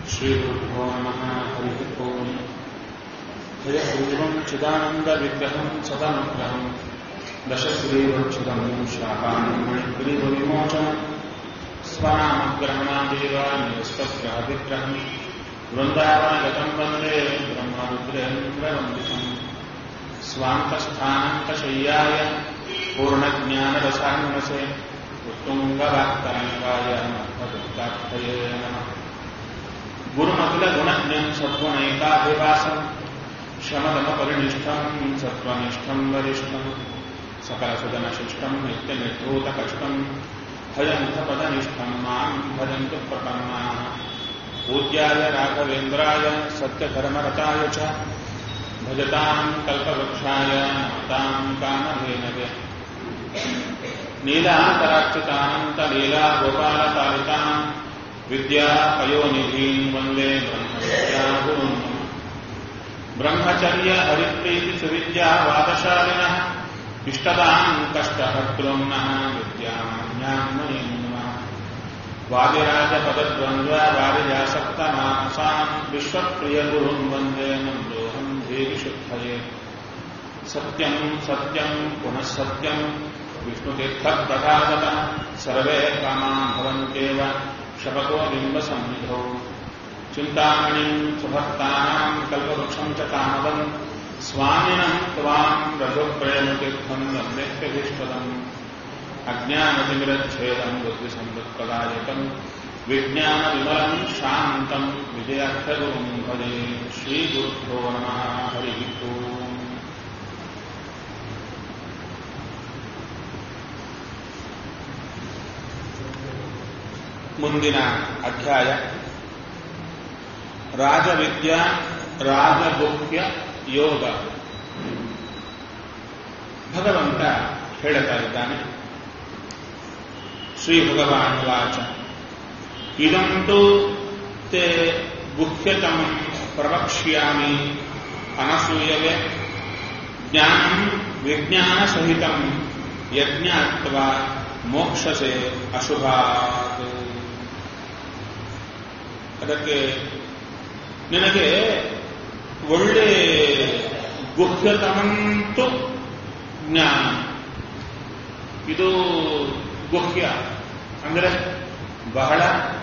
श्रीगुरुभ्यो नमः हरिः ओम् हयग्रीवम् चिदानन्दविग्रहम् सदनुग्रहम् दशग्रीवच्छिदम् शापाम् मणिग्रीवविमोचनम् स्वनामग्रहणादेव निरस्तग्रहविग्रहम् वृन्दावनगतम् वन्दे ब्रह्मरुद्रेन्द्रवन्दितम् स्वान्तस्थानन्तशय्याय पूर्णज्ञानरसान्नसे उत्तुङ्गवाक्तरङ्गाय मध्वदुर्गार्थये नमः गुरुमखिलगुणज्ञम् सद्गुणैकाभिवासम् शमदमपरिनिष्ठम् सत्त्वनिष्ठम् वरिष्ठम् सकलसदनशिष्टम् नित्यनिर्धूतकष्टम् भयमुखपदनिष्ठम् माम् भजन्तु प्रपन्नाः पूज्याय राघवेन्द्राय सत्यधर्मरताय च भजताम् कल्पवृक्षाय नमताम् कामधेनवे नीलान्तराक्षितान्तलीला गोपालकालिकाम् विद्यापयोनिधीम् वन्दे ब्रह्मविद्यागुरुम् ब्रह्मचर्य हरिप्रीतिसुविद्यावादशालिनः इष्टदाम् कष्टहर्तॄन्नः विद्यामान्याम् मुनीम् नमः वादिराजपदद्वन्द्ववारिजासक्तमानसाम् विश्वप्रियगुरुम् वन्दे मन्दोऽहम् देविशुद्धये सत्यम् सत्यम् पुनः सत्यम् विष्णुतीर्थप्रसादतः सर्वे कामान् भवन्त्येव शपथो बिम्बसन्निधौ चिन्तामणिम् सुभक्तानाम् कल्पवृक्षम् च कामदम् स्वामिनम् त्वाम् रघुप्रेमतीर्थम् वन्देत्यभीष्टदम् अज्ञानतिमिरच्छेदम् बुद्धिसम्पत्प्रदायकम् विज्ञानविमलम् शान्तम् विजयार्थगुरुम् भजे श्रीगुरुभ्यो नमः हरिः ओम् ಮುಂದಿನ ಅಧ್ಯಾಯ ರಾಜವಿದ್ಯಾ ರಾಜಗುಹ್ಯ ಯೋಗ ಭಗವಂತ ಹೇಳುತ್ತಾ ಇದ್ದಾನೆ ಶ್ರೀ ಭಗವಾನ್ ವಾಚ ಇದಂತೂ ತೇ ಗುಹ್ಯತಮ ಪ್ರವಕ್ಷ್ಯಾಮಿ ಅನಸೂಯವೇ ಜ್ಞಾನಂ ವಿಜ್ಞಾನ ಸಹಿತ ಯಜ್ಞಾತ್ವ ಮೋಕ್ಷಸೆ ಅಶುಭಾತ್ ಅದಕ್ಕೆ ನಿನಗೆ ಒಳ್ಳೆ ಗುಹ್ಯತಮಂತು ಜ್ಞಾನ ಇದು ಗುಹ್ಯ ಅಂದರೆ ಬಹಳ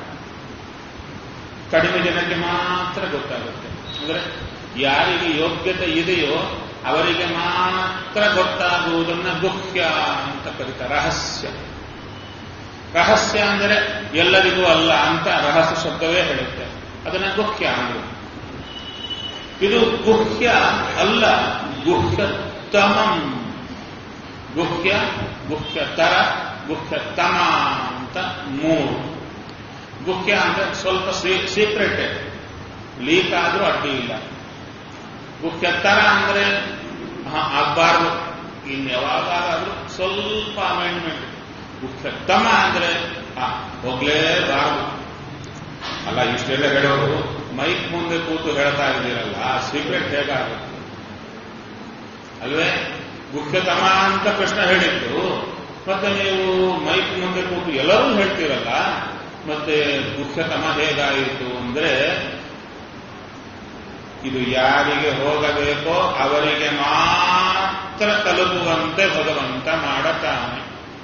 ಕಡಿಮೆ ಜನಕ್ಕೆ ಮಾತ್ರ ಗೊತ್ತಾಗುತ್ತೆ ಅಂದರೆ ಯಾರಿಗೆ ಯೋಗ್ಯತೆ ಇದೆಯೋ ಅವರಿಗೆ ಮಾತ್ರ ಗೊತ್ತಾಗುವುದನ್ನ ಗುಹ್ಯ ಅಂತ ಕರೀತಾರೆ ರಹಸ್ಯ ರಹಸ್ಯ ಅಂದರೆ ಎಲ್ಲರಿಗೂ ಅಲ್ಲ ಅಂತ ರಹಸ್ಯ ಶಬ್ದವೇ ಹೇಳುತ್ತೆ ಅದನ್ನ ಗುಹ್ಯ ಅಂದ್ರೆ ಇದು ಗುಹ್ಯ ಅಲ್ಲ ಗುಹ್ಯತಮಂ ಗುಹ್ಯ ಗುಹ್ಯತರ ಗುಹ್ಯತಮ ಅಂತ ಮೂರು ಗುಹ್ಯ ಅಂದ್ರೆ ಸ್ವಲ್ಪ ಸೀಕ್ರೆಟ್ ಲೀಕ್ ಆದ್ರೂ ಅಡ್ಡಿ ಇಲ್ಲ ಗುಹ್ಯತರ ಅಂದ್ರೆ ಆಗಬಾರ್ದು ಇನ್ನು ಯಾವಾಗಾದ್ರೂ ಸ್ವಲ್ಪ ಅಮೆಂಡ್ಮೆಂಟ್ ಉತ್ತಮ ಅಂದ್ರೆ ಹೋಗ್ಲೇಬಾರದು ಅಲ್ಲ ಇಷ್ಟೆಲ್ಲ ಹೇಳೋರು ಮೈಕ್ ಮುಂದೆ ಕೂತು ಹೇಳ್ತಾ ಇದ್ದೀರಲ್ಲ ಸೀಕ್ರೆಟ್ ಹೇಗಾಗುತ್ತೆ ಅಲ್ವೇ ಗುಹ್ಯತಮ ಅಂತ ಪ್ರಶ್ನೆ ಹೇಳಿದ್ದು ಮತ್ತೆ ನೀವು ಮೈಕ್ ಮುಂದೆ ಕೂತು ಎಲ್ಲರೂ ಹೇಳ್ತೀರಲ್ಲ ಮತ್ತೆ ಗುಹ್ಯತಮ ಹೇಗಾಯಿತು ಅಂದ್ರೆ ಇದು ಯಾರಿಗೆ ಹೋಗಬೇಕೋ ಅವರಿಗೆ ಮಾತ್ರ ತಲುಪುವಂತೆ ಭಗವಂತ ಮಾಡತಾನೆ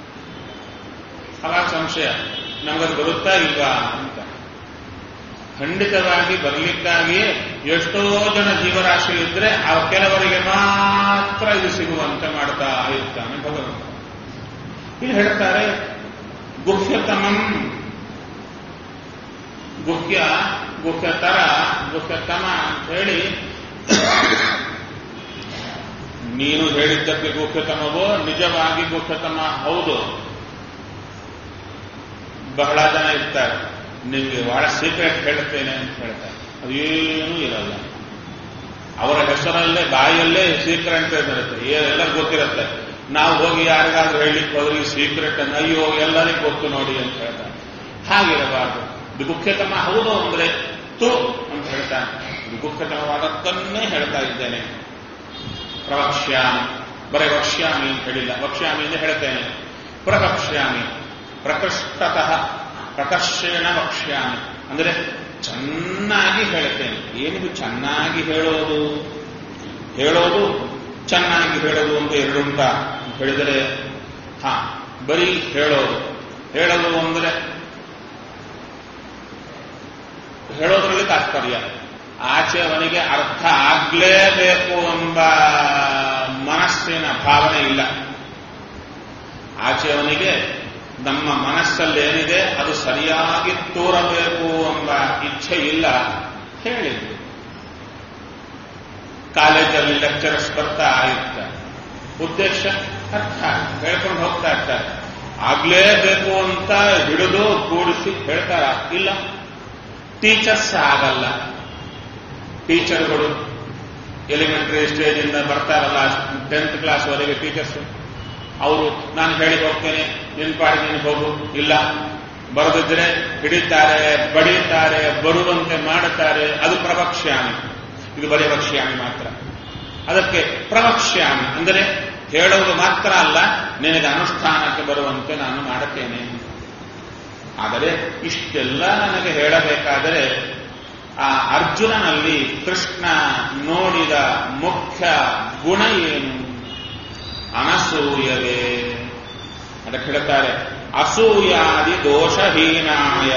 ಅವಾಗ ಸಂಶಯ ನಮಗದು ಬರುತ್ತಾ ಇಲ್ವಾ ಅಂತ ಖಂಡಿತವಾಗಿ ಬರಲಿಕ್ಕಾಗಿಯೇ ಎಷ್ಟೋ ಜನ ಜೀವರಾಶಿ ಇದ್ರೆ ಆ ಕೆಲವರಿಗೆ ಮಾತ್ರ ಇದು ಸಿಗುವಂತೆ ಮಾಡ್ತಾ ಇರ್ತಾನೆ ಭಗವಂತ ಇಲ್ಲಿ ಹೇಳ್ತಾರೆ ಗುಹ್ಯತಮಂ ಗುಹ್ಯ ಗುಹ್ಯತರ ಗುಹ್ಯತಮ ಅಂತ ಹೇಳಿ ನೀನು ಹೇಳಿದ್ದಕ್ಕೆ ಗುಹ್ಯತಮವೋ ನಿಜವಾಗಿ ಗುಹ್ಯತಮ ಹೌದು ಬಹಳ ಜನ ಇರ್ತಾರೆ ನಿಮಗೆ ಬಹಳ ಸೀಕ್ರೆಟ್ ಹೇಳ್ತೇನೆ ಅಂತ ಹೇಳ್ತಾರೆ ಅದೇನೂ ಇರಲ್ಲ ಅವರ ಹೆಸರಲ್ಲೇ ಬಾಯಲ್ಲೇ ಸೀಕ್ರೆಟ್ ಇರುತ್ತೆ ಎಲ್ಲ ಗೊತ್ತಿರುತ್ತೆ ನಾವು ಹೋಗಿ ಯಾರಿಗಾದ್ರೂ ಹೇಳಿಕ್ ಹೋದ್ರೆ ಸೀಕ್ರೆಟ್ ಅನ್ನ ಅಯ್ಯೋ ಎಲ್ಲರಿಗೂ ಗೊತ್ತು ನೋಡಿ ಅಂತ ಹೇಳ್ತಾರೆ ಹಾಗಿರಬಾರ್ದು ಗುಖ್ಯತಮ ಹೌದು ಅಂದ್ರೆ ತು ಅಂತ ಹೇಳ್ತಾನೆ ಗುಖ್ಯತಮವಾದದ್ದನ್ನೇ ಹೇಳ್ತಾ ಇದ್ದೇನೆ ಪ್ರವಕ್ಷ್ಯಾಮಿ ಬರೇ ವಕ್ಷ್ಯಾಮಿ ಅಂತ ಹೇಳಿಲ್ಲ ವಕ್ಷ್ಯಾಮಿ ಅಂತ ಹೇಳ್ತೇನೆ ಪ್ರವಕ್ಷ್ಯಾಮಿ ಪ್ರಕೃಷ್ಟತಃ ಪ್ರಕರ್ಷೇಣ ವಕ್ಷ್ಯಾಮಿ ಅಂದರೆ ಚೆನ್ನಾಗಿ ಹೇಳ್ತೇನೆ ಏನಿದು ಚೆನ್ನಾಗಿ ಹೇಳೋದು ಹೇಳೋದು ಚೆನ್ನಾಗಿ ಹೇಳೋದು ಅಂತ ಎರಡುಂಟ ಹೇಳಿದರೆ ಹಾ ಬರೀ ಹೇಳೋದು ಹೇಳೋದು ಅಂದರೆ ಹೇಳೋದ್ರಲ್ಲಿ ತಾತ್ಪರ್ಯ ಆಚೆ ಅವನಿಗೆ ಅರ್ಥ ಆಗ್ಲೇಬೇಕು ಎಂಬ ಮನಸ್ಸಿನ ಭಾವನೆ ಇಲ್ಲ ಆಚೆ ಅವನಿಗೆ ನಮ್ಮ ಮನಸ್ಸಲ್ಲಿ ಏನಿದೆ ಅದು ಸರಿಯಾಗಿ ತೋರಬೇಕು ಎಂಬ ಇಚ್ಛೆ ಇಲ್ಲ ಹೇಳಿದ್ರು ಕಾಲೇಜಲ್ಲಿ ಲೆಕ್ಚರರ್ಸ್ ಬರ್ತಾ ಇರ್ತಾರೆ ಉದ್ದೇಶ ಅರ್ಥ ಹೇಳ್ಕೊಂಡು ಹೋಗ್ತಾ ಇರ್ತಾರೆ ಆಗ್ಲೇಬೇಕು ಅಂತ ಹಿಡಿದು ಕೂಡಿಸಿ ಹೇಳ್ತಾರ ಇಲ್ಲ ಟೀಚರ್ಸ್ ಆಗಲ್ಲ ಟೀಚರ್ಗಳು ಎಲಿಮೆಂಟರಿ ಸ್ಟೇಜ್ ಇಂದ ಬರ್ತಾರಲ್ಲ ಟೆಂತ್ ಕ್ಲಾಸ್ ವರೆಗೆ ಟೀಚರ್ಸ್ ಅವರು ನಾನು ಹೇಳಿ ಹೋಗ್ತೇನೆ ನಿನ್ ಪಾಡಿ ನೀನು ಹೋಗು ಇಲ್ಲ ಬರದಿದ್ರೆ ಹಿಡಿತಾರೆ ಬಡಿಯುತ್ತಾರೆ ಬರುವಂತೆ ಮಾಡುತ್ತಾರೆ ಅದು ಪ್ರವಕ್ಷ್ಯಾಮಿ ಇದು ಬರೀ ವಕ್ಷ್ಯಾಮಿ ಮಾತ್ರ ಅದಕ್ಕೆ ಪ್ರವಕ್ಷ್ಯಾಮಿ ಅಂದರೆ ಹೇಳೋದು ಮಾತ್ರ ಅಲ್ಲ ನಿನಗೆ ಅನುಷ್ಠಾನಕ್ಕೆ ಬರುವಂತೆ ನಾನು ಮಾಡುತ್ತೇನೆ ಆದರೆ ಇಷ್ಟೆಲ್ಲ ನನಗೆ ಹೇಳಬೇಕಾದರೆ ಆ ಅರ್ಜುನನಲ್ಲಿ ಕೃಷ್ಣ ನೋಡಿದ ಮುಖ್ಯ ಗುಣ ಏನು ಅನಸೂಯವೇ ಅದಕ್ಕೆ ಹೇಳ್ತಾರೆ ಅಸೂಯಾದಿ ದೋಷಹೀನಾಯ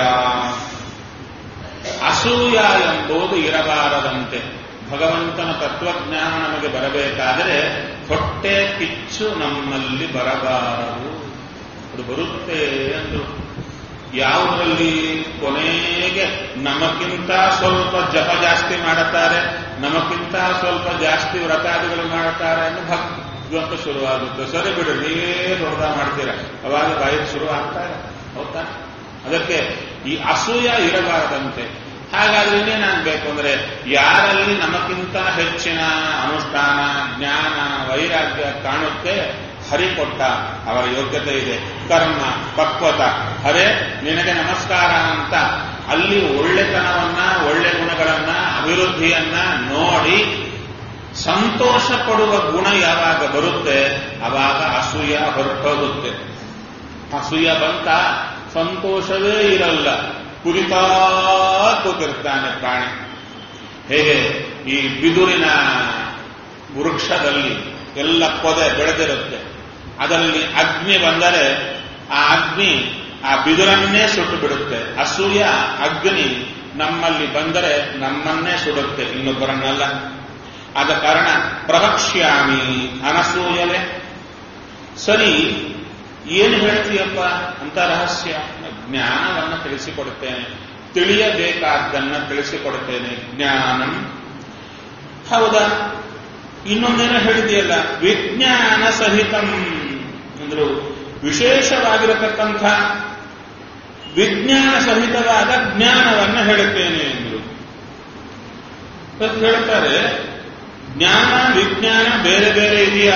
ಅಸೂಯ ಎಂಬುದು ಇರಬಾರದಂತೆ ಭಗವಂತನ ತತ್ವಜ್ಞಾನ ನಮಗೆ ಬರಬೇಕಾದರೆ ಹೊಟ್ಟೆ ಕಿಚ್ಚು ನಮ್ಮಲ್ಲಿ ಬರಬಾರದು ಅದು ಬರುತ್ತೆ ಅಂದ್ರು ಯಾವುದರಲ್ಲಿ ಕೊನೆಗೆ ನಮಗಿಂತ ಸ್ವಲ್ಪ ಜಪ ಜಾಸ್ತಿ ಮಾಡುತ್ತಾರೆ ನಮಗಿಂತ ಸ್ವಲ್ಪ ಜಾಸ್ತಿ ವ್ರತಾದಿಗಳು ಮಾಡುತ್ತಾರೆ ಅನ್ನೋ ಭಕ್ತಿವಂತ ಶುರುವಾಗುತ್ತೆ ಸರಿ ಬಿಡ್ರಿ ನೀವೇ ದೊಡ್ಡ ಮಾಡ್ತೀರ ಅವಾಗ ಬಾಯಿಗೆ ಶುರು ಆಗ್ತಾರೆ ಹೌದಾ ಅದಕ್ಕೆ ಈ ಅಸೂಯ ಇರಬಾರದಂತೆ ಹಾಗಾದ್ರೆ ಇನ್ನೇನಾಗಬೇಕು ಅಂದ್ರೆ ಯಾರಲ್ಲಿ ನಮಗಿಂತ ಹೆಚ್ಚಿನ ಅನುಷ್ಠಾನ ಜ್ಞಾನ ವೈರಾಗ್ಯ ಕಾಣುತ್ತೆ ಹರಿ ಕೊಟ್ಟ ಅವರ ಯೋಗ್ಯತೆ ಇದೆ ಕರ್ಮ ಪಕ್ವತ ಹರೇ ನಿನಗೆ ನಮಸ್ಕಾರ ಅಂತ ಅಲ್ಲಿ ಒಳ್ಳೆತನವನ್ನ ಒಳ್ಳೆ ಗುಣಗಳನ್ನ ಅಭಿವೃದ್ಧಿಯನ್ನ ನೋಡಿ ಸಂತೋಷ ಪಡುವ ಗುಣ ಯಾವಾಗ ಬರುತ್ತೆ ಅವಾಗ ಅಸೂಯ ಹೊರಟೋಗುತ್ತೆ ಅಸೂಯ ಬಂತ ಸಂತೋಷವೇ ಇರಲ್ಲ ಕುರಿತಾ ಕೂತಿರ್ತಾನೆ ಪ್ರಾಣಿ ಹೇಗೆ ಈ ಬಿದುರಿನ ವೃಕ್ಷದಲ್ಲಿ ಎಲ್ಲ ಪೊದೆ ಬೆಳೆದಿರುತ್ತೆ ಅದರಲ್ಲಿ ಅಗ್ನಿ ಬಂದರೆ ಆ ಅಗ್ನಿ ಆ ಬಿದುರನ್ನೇ ಸುಟ್ಟು ಬಿಡುತ್ತೆ ಅಸೂಯ ಅಗ್ನಿ ನಮ್ಮಲ್ಲಿ ಬಂದರೆ ನಮ್ಮನ್ನೇ ಸುಡುತ್ತೆ ಇನ್ನೊಬ್ಬರನ್ನೆಲ್ಲ ಆದ ಕಾರಣ ಪ್ರವಕ್ಷ್ಯಾಮಿ ಅನಸೂಯವೇ ಸರಿ ಏನು ಹೇಳ್ತೀಯಪ್ಪ ಅಂತ ರಹಸ್ಯ ಜ್ಞಾನವನ್ನು ತಿಳಿಸಿಕೊಡುತ್ತೇನೆ ತಿಳಿಯಬೇಕಾದ್ದನ್ನ ತಿಳಿಸಿಕೊಡುತ್ತೇನೆ ಜ್ಞಾನಂ ಹೌದಾ ಇನ್ನೊಂದೇನೋ ಹೇಳಿದೆಯಲ್ಲ ವಿಜ್ಞಾನ ಸಹಿತಂ ಅಂದ್ರು ವಿಶೇಷವಾಗಿರತಕ್ಕಂಥ ವಿಜ್ಞಾನ ಸಹಿತವಾದ ಜ್ಞಾನವನ್ನು ಹೇಳುತ್ತೇನೆ ಎಂದರು ಹೇಳ್ತಾರೆ ಜ್ಞಾನ ವಿಜ್ಞಾನ ಬೇರೆ ಬೇರೆ ಇದೆಯಾ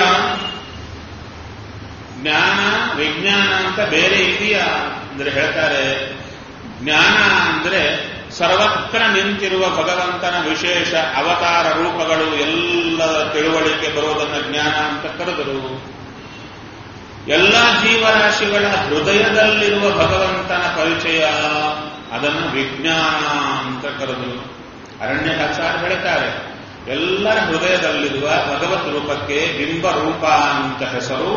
ಜ್ಞಾನ ವಿಜ್ಞಾನ ಅಂತ ಬೇರೆ ಇದೆಯಾ ಅಂದ್ರೆ ಹೇಳ್ತಾರೆ ಜ್ಞಾನ ಅಂದ್ರೆ ಸರ್ವತ್ರ ನಿಂತಿರುವ ಭಗವಂತನ ವಿಶೇಷ ಅವತಾರ ರೂಪಗಳು ಎಲ್ಲ ತಿಳುವಳಿಕೆ ಬರುವುದನ್ನು ಜ್ಞಾನ ಅಂತ ಕರೆದರು ಎಲ್ಲ ಜೀವರಾಶಿಗಳ ಹೃದಯದಲ್ಲಿರುವ ಭಗವಂತನ ಪರಿಚಯ ಅದನ್ನು ವಿಜ್ಞಾನ ಅಂತ ಕರೆದರು ಅರಣ್ಯಕಾಚಾರ ಹೇಳ್ತಾರೆ ಎಲ್ಲರ ಹೃದಯದಲ್ಲಿರುವ ಭಗವತ್ ರೂಪಕ್ಕೆ ಬಿಂಬ ರೂಪ ಅಂತ ಹೆಸರು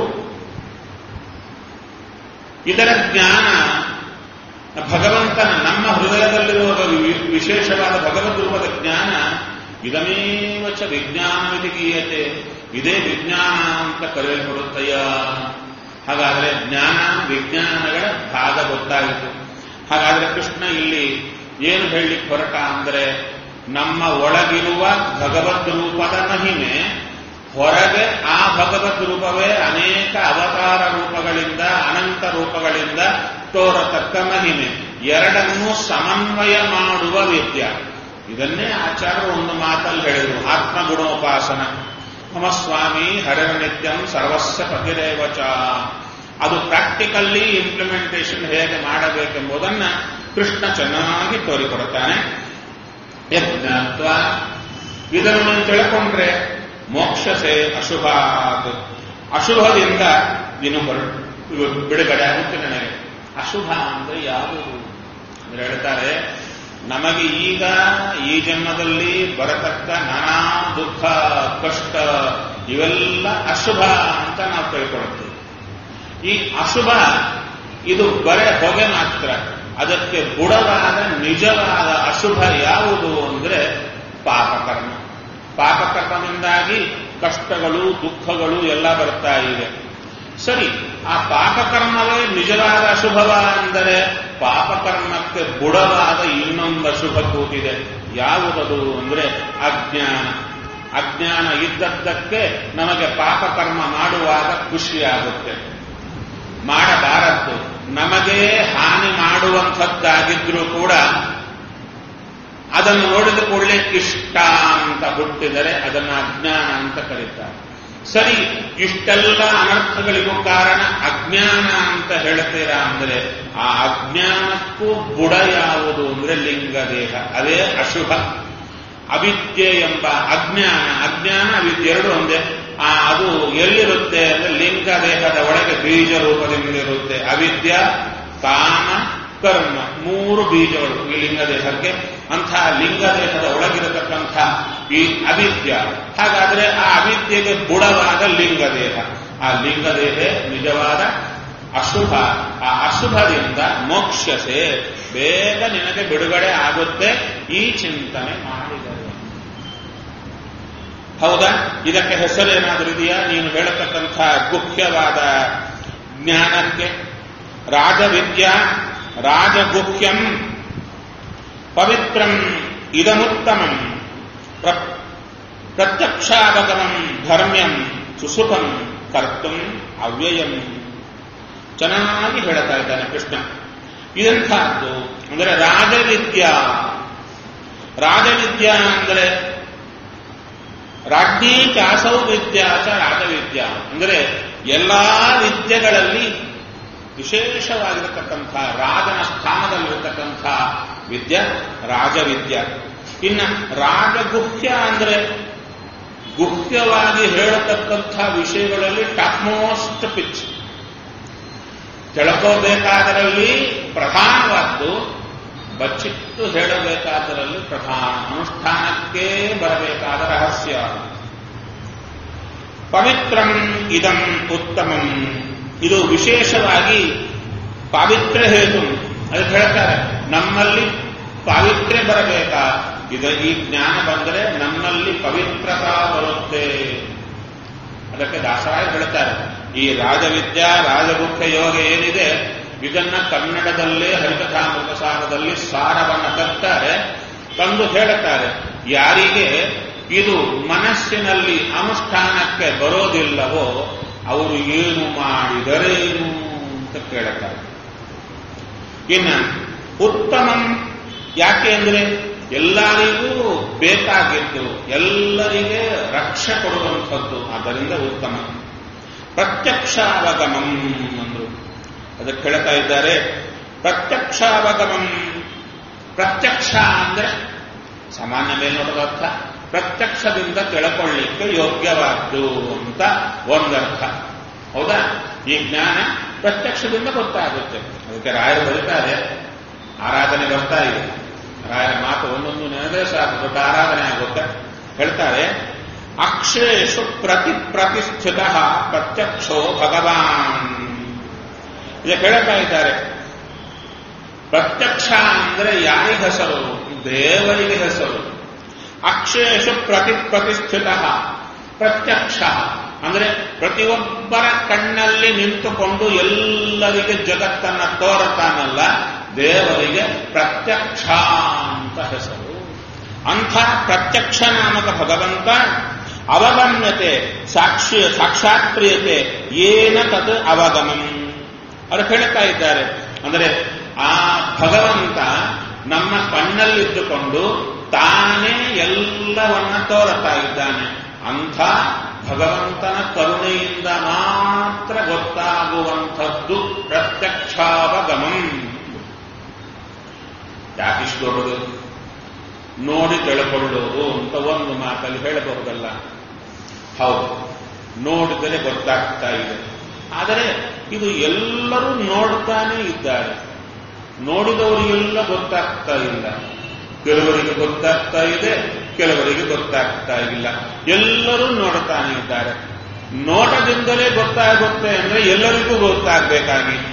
ಇದರ ಜ್ಞಾನ ಭಗವಂತನ ನಮ್ಮ ಹೃದಯದಲ್ಲಿರುವ ವಿಶೇಷವಾದ ಭಗವದ್ ರೂಪದ ಜ್ಞಾನ ಇದಮೇವ ಚ ವಿಜ್ಞಾನವಿಧಿ ಗೀಯತೆ ಇದೇ ವಿಜ್ಞಾನ ಅಂತ ಕರೆಯಲ್ಪಡುತ್ತಯ್ಯ ಹಾಗಾದರೆ ಜ್ಞಾನ ವಿಜ್ಞಾನಗಳ ಭಾಗ ಗೊತ್ತಾಯಿತು ಹಾಗಾದರೆ ಕೃಷ್ಣ ಇಲ್ಲಿ ಏನು ಹೇಳಲಿಕ್ಕೆ ಹೊರಟ ಅಂದರೆ ನಮ್ಮ ಒಳಗಿರುವ ಭಗವದ್ ರೂಪದ ಮಹಿಮೆ ಹೊರಗೆ ಆ ಭಗವದ್ ರೂಪವೇ ಅನೇಕ ಅವತಾರ ರೂಪಗಳಿಂದ ಅನಂತ ರೂಪಗಳಿಂದ ತೋರತಕ್ಕ ಮಹಿಮೆ ಎರಡನ್ನೂ ಸಮನ್ವಯ ಮಾಡುವ ವಿದ್ಯ ಇದನ್ನೇ ಆಚಾರ್ಯರು ಒಂದು ಮಾತಲ್ಲಿ ಹೇಳಿದರು ಆತ್ಮಗುಣೋಪಾಸನ ಮಮ ಸ್ವಾಮಿ ಹರಿರ ನಿತ್ಯಂ ಸರ್ವಸ್ವ ಪತಿರೇವಚ ಅದು ಪ್ರಾಕ್ಟಿಕಲ್ಲಿ ಇಂಪ್ಲಿಮೆಂಟೇಷನ್ ಹೇಗೆ ಮಾಡಬೇಕೆಂಬುದನ್ನ ಕೃಷ್ಣ ಚೆನ್ನಾಗಿ ತೋರಿಕೊಡುತ್ತಾನೆ ಯಜ್ಞತ್ವ ಇದನ್ನು ತಿಳ್ಕೊಂಡ್ರೆ ಮೋಕ್ಷಸೆ ಅಶುಭ ಅಶುಭದಿಂದ ನೀನು ಹೊರ ಬಿಡುಗಡೆ ಆಗುತ್ತೆ ನನಗೆ ಅಶುಭ ಅಂದ್ರೆ ಯಾವುದು ಅಂದ್ರೆ ಹೇಳ್ತಾರೆ ನಮಗೆ ಈಗ ಈ ಜನ್ಮದಲ್ಲಿ ಬರತಕ್ಕ ನಾನಾ ದುಃಖ ಕಷ್ಟ ಇವೆಲ್ಲ ಅಶುಭ ಅಂತ ನಾವು ತಿಳ್ಕೊಳ್ತೀವಿ ಈ ಅಶುಭ ಇದು ಬರೆ ಹೊಗೆ ಮಾತ್ರ ಅದಕ್ಕೆ ಬುಡವಾದ ನಿಜವಾದ ಅಶುಭ ಯಾವುದು ಅಂದ್ರೆ ಪಾಪಕರ್ಮ ಪಾಪಕರ್ಮದಿಂದಾಗಿ ಕಷ್ಟಗಳು ದುಃಖಗಳು ಎಲ್ಲ ಬರ್ತಾ ಇವೆ ಸರಿ ಆ ಪಾಪಕರ್ಮವೇ ನಿಜವಾದ ಅಶುಭವ ಅಂದರೆ ಪಾಪಕರ್ಮಕ್ಕೆ ಬುಡವಾದ ಇನ್ನೊಂದು ಅಶುಭ ಕೂತಿದೆ ಯಾವುದದು ಅಂದ್ರೆ ಅಜ್ಞಾನ ಅಜ್ಞಾನ ಇದ್ದದ್ದಕ್ಕೆ ನಮಗೆ ಪಾಪಕರ್ಮ ಮಾಡುವಾಗ ಖುಷಿಯಾಗುತ್ತೆ ಮಾಡಬಾರದ್ದು ನಮಗೇ ಹಾನಿ ಮಾಡುವಂಥದ್ದಾಗಿದ್ರೂ ಕೂಡ ಅದನ್ನು ನೋಡಿದ ಕೂಡಲೇ ಇಷ್ಟ ಅಂತ ಹುಟ್ಟಿದರೆ ಅದನ್ನು ಅಜ್ಞಾನ ಅಂತ ಕರೀತಾರೆ ಸರಿ ಇಷ್ಟೆಲ್ಲ ಅನರ್ಥಗಳಿಗೂ ಕಾರಣ ಅಜ್ಞಾನ ಅಂತ ಹೇಳ್ತೀರಾ ಅಂದ್ರೆ ಆ ಅಜ್ಞಾನಕ್ಕೂ ಬುಡ ಯಾವುದು ಅಂದ್ರೆ ಲಿಂಗದೇಹ ಅದೇ ಅಶುಭ ಅವಿದ್ಯೆ ಎಂಬ ಅಜ್ಞಾನ ಅಜ್ಞಾನ ಅವಿದ್ಯೆ ಎರಡು ಒಂದೇ ಆ ಅದು ಎಲ್ಲಿರುತ್ತೆ ಅಂದ್ರೆ ಲಿಂಗ ದೇಹದ ಒಳಗೆ ಬೀಜ ರೂಪದಿಂದಿರುತ್ತೆ ಅವಿದ್ಯ ಕಾಮ ಕರ್ಮ ಮೂರು ಬೀಜಗಳು ಈ ಲಿಂಗ ದೇಹಕ್ಕೆ ಅಂಥ ಲಿಂಗ ದೇಹದ ಒಳಗಿರತಕ್ಕಂಥ ಈ ಅವಿದ್ಯ ಹಾಗಾದ್ರೆ ಆ ಅವಿದ್ಯೆಗೆ ಬುಡವಾದ ಲಿಂಗ ದೇಹ ಆ ಲಿಂಗ ದೇಹ ನಿಜವಾದ ಅಶುಭ ಆ ಅಶುಭದಿಂದ ಮೋಕ್ಷಸೆ ಬೇಗ ನಿನಗೆ ಬಿಡುಗಡೆ ಆಗುತ್ತೆ ಈ ಚಿಂತನೆ ಮಾಡಿದರೆ ಹೌದಾ ಇದಕ್ಕೆ ಹೆಸರೇನಾದರೂ ಇದೆಯಾ ನೀನು ಹೇಳತಕ್ಕಂಥ ಗುಹ್ಯವಾದ ಜ್ಞಾನಕ್ಕೆ ರಾಜವಿದ್ಯಾ ರಾಜಗುಹ್ಯಂ ಪವಿತ್ರಂ ಇದಮುತ್ತಮಂ ಪ್ರ ಪ್ರತ್ಯಕ್ಷಾವಗಮಂ ಧರ್ಮ್ಯಂ ಸುಸುಖಂ ಕರ್ತುಂ ಅವ್ಯಯಂ ಚೆನ್ನಾಗಿ ಹೇಳ್ತಾ ಇದ್ದಾನೆ ಕೃಷ್ಣ ಇದಂತಹದ್ದು ಅಂದರೆ ರಾಜವಿದ್ಯಾ ರಾಜವಿದ್ಯಾ ಅಂದರೆ ರಾಜ್ಞೀ ಚಾಸೌ ವಿದ್ಯಾ ಚ ರಾಜವಿದ್ಯಾ ಅಂದರೆ ಎಲ್ಲಾ ವಿದ್ಯೆಗಳಲ್ಲಿ ವಿಶೇಷವಾಗಿರತಕ್ಕಂಥ ರಾಜನ ಸ್ಥಾನದಲ್ಲಿರತಕ್ಕಂಥ ವಿದ್ಯೆ ರಾಜವಿದ್ಯೆ ಇನ್ನು ರಾಜಗುಹ್ಯ ಅಂದ್ರೆ ಗುಹ್ಯವಾಗಿ ಹೇಳತಕ್ಕಂಥ ವಿಷಯಗಳಲ್ಲಿ ಟಾಪ್ ಮೋಸ್ಟ್ ಪಿಚ್ ತಿಳ್ಕೋಬೇಕಾದರಲ್ಲಿ ಪ್ರಧಾನವಾದ್ದು ಬಚ್ಚಿಟ್ಟು ಹೇಳಬೇಕಾದರಲ್ಲಿ ಪ್ರಧಾನ ಅನುಷ್ಠಾನಕ್ಕೆ ಬರಬೇಕಾದ ರಹಸ್ಯ ಪವಿತ್ರಂ ಇದಂ ಉತ್ತಮಂ ಇದು ವಿಶೇಷವಾಗಿ ಪಾವಿತ್ರ್ಯ ಹೇತು ಅದಕ್ಕೆ ಹೇಳ್ತಾರೆ ನಮ್ಮಲ್ಲಿ ಪಾವಿತ್ರ್ಯ ಬರಬೇಕಾ ಇದ ಈ ಜ್ಞಾನ ಬಂದರೆ ನಮ್ಮಲ್ಲಿ ಪವಿತ್ರತಾ ಬರುತ್ತೆ ಅದಕ್ಕೆ ದಾಸರಾಯ ಹೇಳ್ತಾರೆ ಈ ರಾಜವಿದ್ಯಾ ರಾಜಗುಖ್ಯ ಯೋಗ ಏನಿದೆ ಇದನ್ನ ಕನ್ನಡದಲ್ಲೇ ಹರಿಕಥಾಮೃತ ಸಾರದಲ್ಲಿ ಸಾರವನ್ನ ತರ್ತಾರೆ ತಂದು ಹೇಳುತ್ತಾರೆ ಯಾರಿಗೆ ಇದು ಮನಸ್ಸಿನಲ್ಲಿ ಅನುಷ್ಠಾನಕ್ಕೆ ಬರೋದಿಲ್ಲವೋ ಅವರು ಏನು ಮಾಡಿದರೇನು ಅಂತ ಕೇಳುತ್ತಾರೆ ಇನ್ನು ಉತ್ತಮಂ ಯಾಕೆ ಅಂದ್ರೆ ಎಲ್ಲರಿಗೂ ಬೇಕಾಗಿದ್ದು ಎಲ್ಲರಿಗೆ ರಕ್ಷೆ ಕೊಡುವಂಥದ್ದು ಆದ್ದರಿಂದ ಉತ್ತಮ ಪ್ರತ್ಯಕ್ಷಾವಗಮಂ ಅಂದ್ರು ಅದಕ್ಕೆ ಹೇಳ್ತಾ ಇದ್ದಾರೆ ಪ್ರತ್ಯಕ್ಷಾವಗಮಂ ಪ್ರತ್ಯಕ್ಷ ಅಂದ್ರೆ ಸಾಮಾನ್ಯ ಮೇಲ್ನೋಟದ ಅರ್ಥ ಪ್ರತ್ಯಕ್ಷದಿಂದ ತಿಳ್ಕೊಳ್ಳಿಕ್ಕೆ ಯೋಗ್ಯವಾದ್ದು ಅಂತ ಒಂದರ್ಥ ಹೌದಾ ಈ ಜ್ಞಾನ ಪ್ರತ್ಯಕ್ಷದಿಂದ ಗೊತ್ತಾಗುತ್ತೆ ಅದಕ್ಕೆ ರಾಯರು ಬರೀತಾರೆ ಆರಾಧನೆ ಬರ್ತಾ ಇದೆ ರಾಯರ ಮಾತು ಒಂದೊಂದು ನೆನೆದ್ರೆ ಸಾಕು ದೊಡ್ಡ ಆರಾಧನೆ ಆಗುತ್ತೆ ಹೇಳ್ತಾರೆ ಅಕ್ಷೇಶು ಪ್ರತಿ ಪ್ರತಿಷ್ಠಿತ ಪ್ರತ್ಯಕ್ಷೋ ಭಗವಾನ್ ಇದಕ್ಕೆ ಹೇಳ್ತಾ ಇದ್ದಾರೆ ಪ್ರತ್ಯಕ್ಷ ಅಂದ್ರೆ ಯಾರಿಗೆ ಹೆಸರು ದೇವರಿಗೆ ಹೆಸರು ಅಕ್ಷೇಶು ಪ್ರತಿ ಪ್ರತಿಷ್ಠಿತ ಪ್ರತ್ಯಕ್ಷ ಅಂದ್ರೆ ಪ್ರತಿಯೊಬ್ಬರ ಕಣ್ಣಲ್ಲಿ ನಿಂತುಕೊಂಡು ಎಲ್ಲರಿಗೆ ಜಗತ್ತನ್ನ ತೋರತಾನಲ್ಲ ದೇವರಿಗೆ ಪ್ರತ್ಯಕ್ಷ ಅಂತ ಹೆಸರು ಅಂಥ ಪ್ರತ್ಯಕ್ಷ ನಾಮಕ ಭಗವಂತ ಅವಗಮ್ಯತೆ ಸಾಕ್ಷಿ ಸಾಕ್ಷಾತ್ಕ್ರಿಯತೆ ಏನ ತತ್ ಅವಗಮಂ ಅವರು ಹೇಳ್ತಾ ಇದ್ದಾರೆ ಅಂದರೆ ಆ ಭಗವಂತ ನಮ್ಮ ಕಣ್ಣಲ್ಲಿದ್ದುಕೊಂಡು ತಾನೇ ಎಲ್ಲವನ್ನ ತೋರುತ್ತಾ ಇದ್ದಾನೆ ಅಂಥ ಭಗವಂತನ ಕರುಣೆಯಿಂದ ಮಾತ್ರ ಗೊತ್ತಾಗುವಂಥದ್ದು ಪ್ರತ್ಯಕ್ಷಾವಗಮಂ ಯಾಕಿಷ್ಟು ದೊಡ್ಡದು ನೋಡಿ ತಿಳ್ಕೊಳ್ಳೋದು ಅಂತ ಒಂದು ಮಾತಲ್ಲಿ ಹೇಳಬಹುದಲ್ಲ ಹೌದು ನೋಡಿದರೆ ಗೊತ್ತಾಗ್ತಾ ಇದೆ ಆದರೆ ಇದು ಎಲ್ಲರೂ ನೋಡ್ತಾನೆ ಇದ್ದಾರೆ ನೋಡಿದವರಿಗೆಲ್ಲ ಗೊತ್ತಾಗ್ತಾ ಇಲ್ಲ ಕೆಲವರಿಗೆ ಗೊತ್ತಾಗ್ತಾ ಇದೆ ಕೆಲವರಿಗೆ ಗೊತ್ತಾಗ್ತಾ ಇಲ್ಲ ಎಲ್ಲರೂ ನೋಡ್ತಾನೆ ಇದ್ದಾರೆ ನೋಟದಿಂದಲೇ ಗೊತ್ತಾಗುತ್ತೆ ಅಂದ್ರೆ ಎಲ್ಲರಿಗೂ ಗೊತ್ತಾಗಬೇಕಾಗಿತ್ತು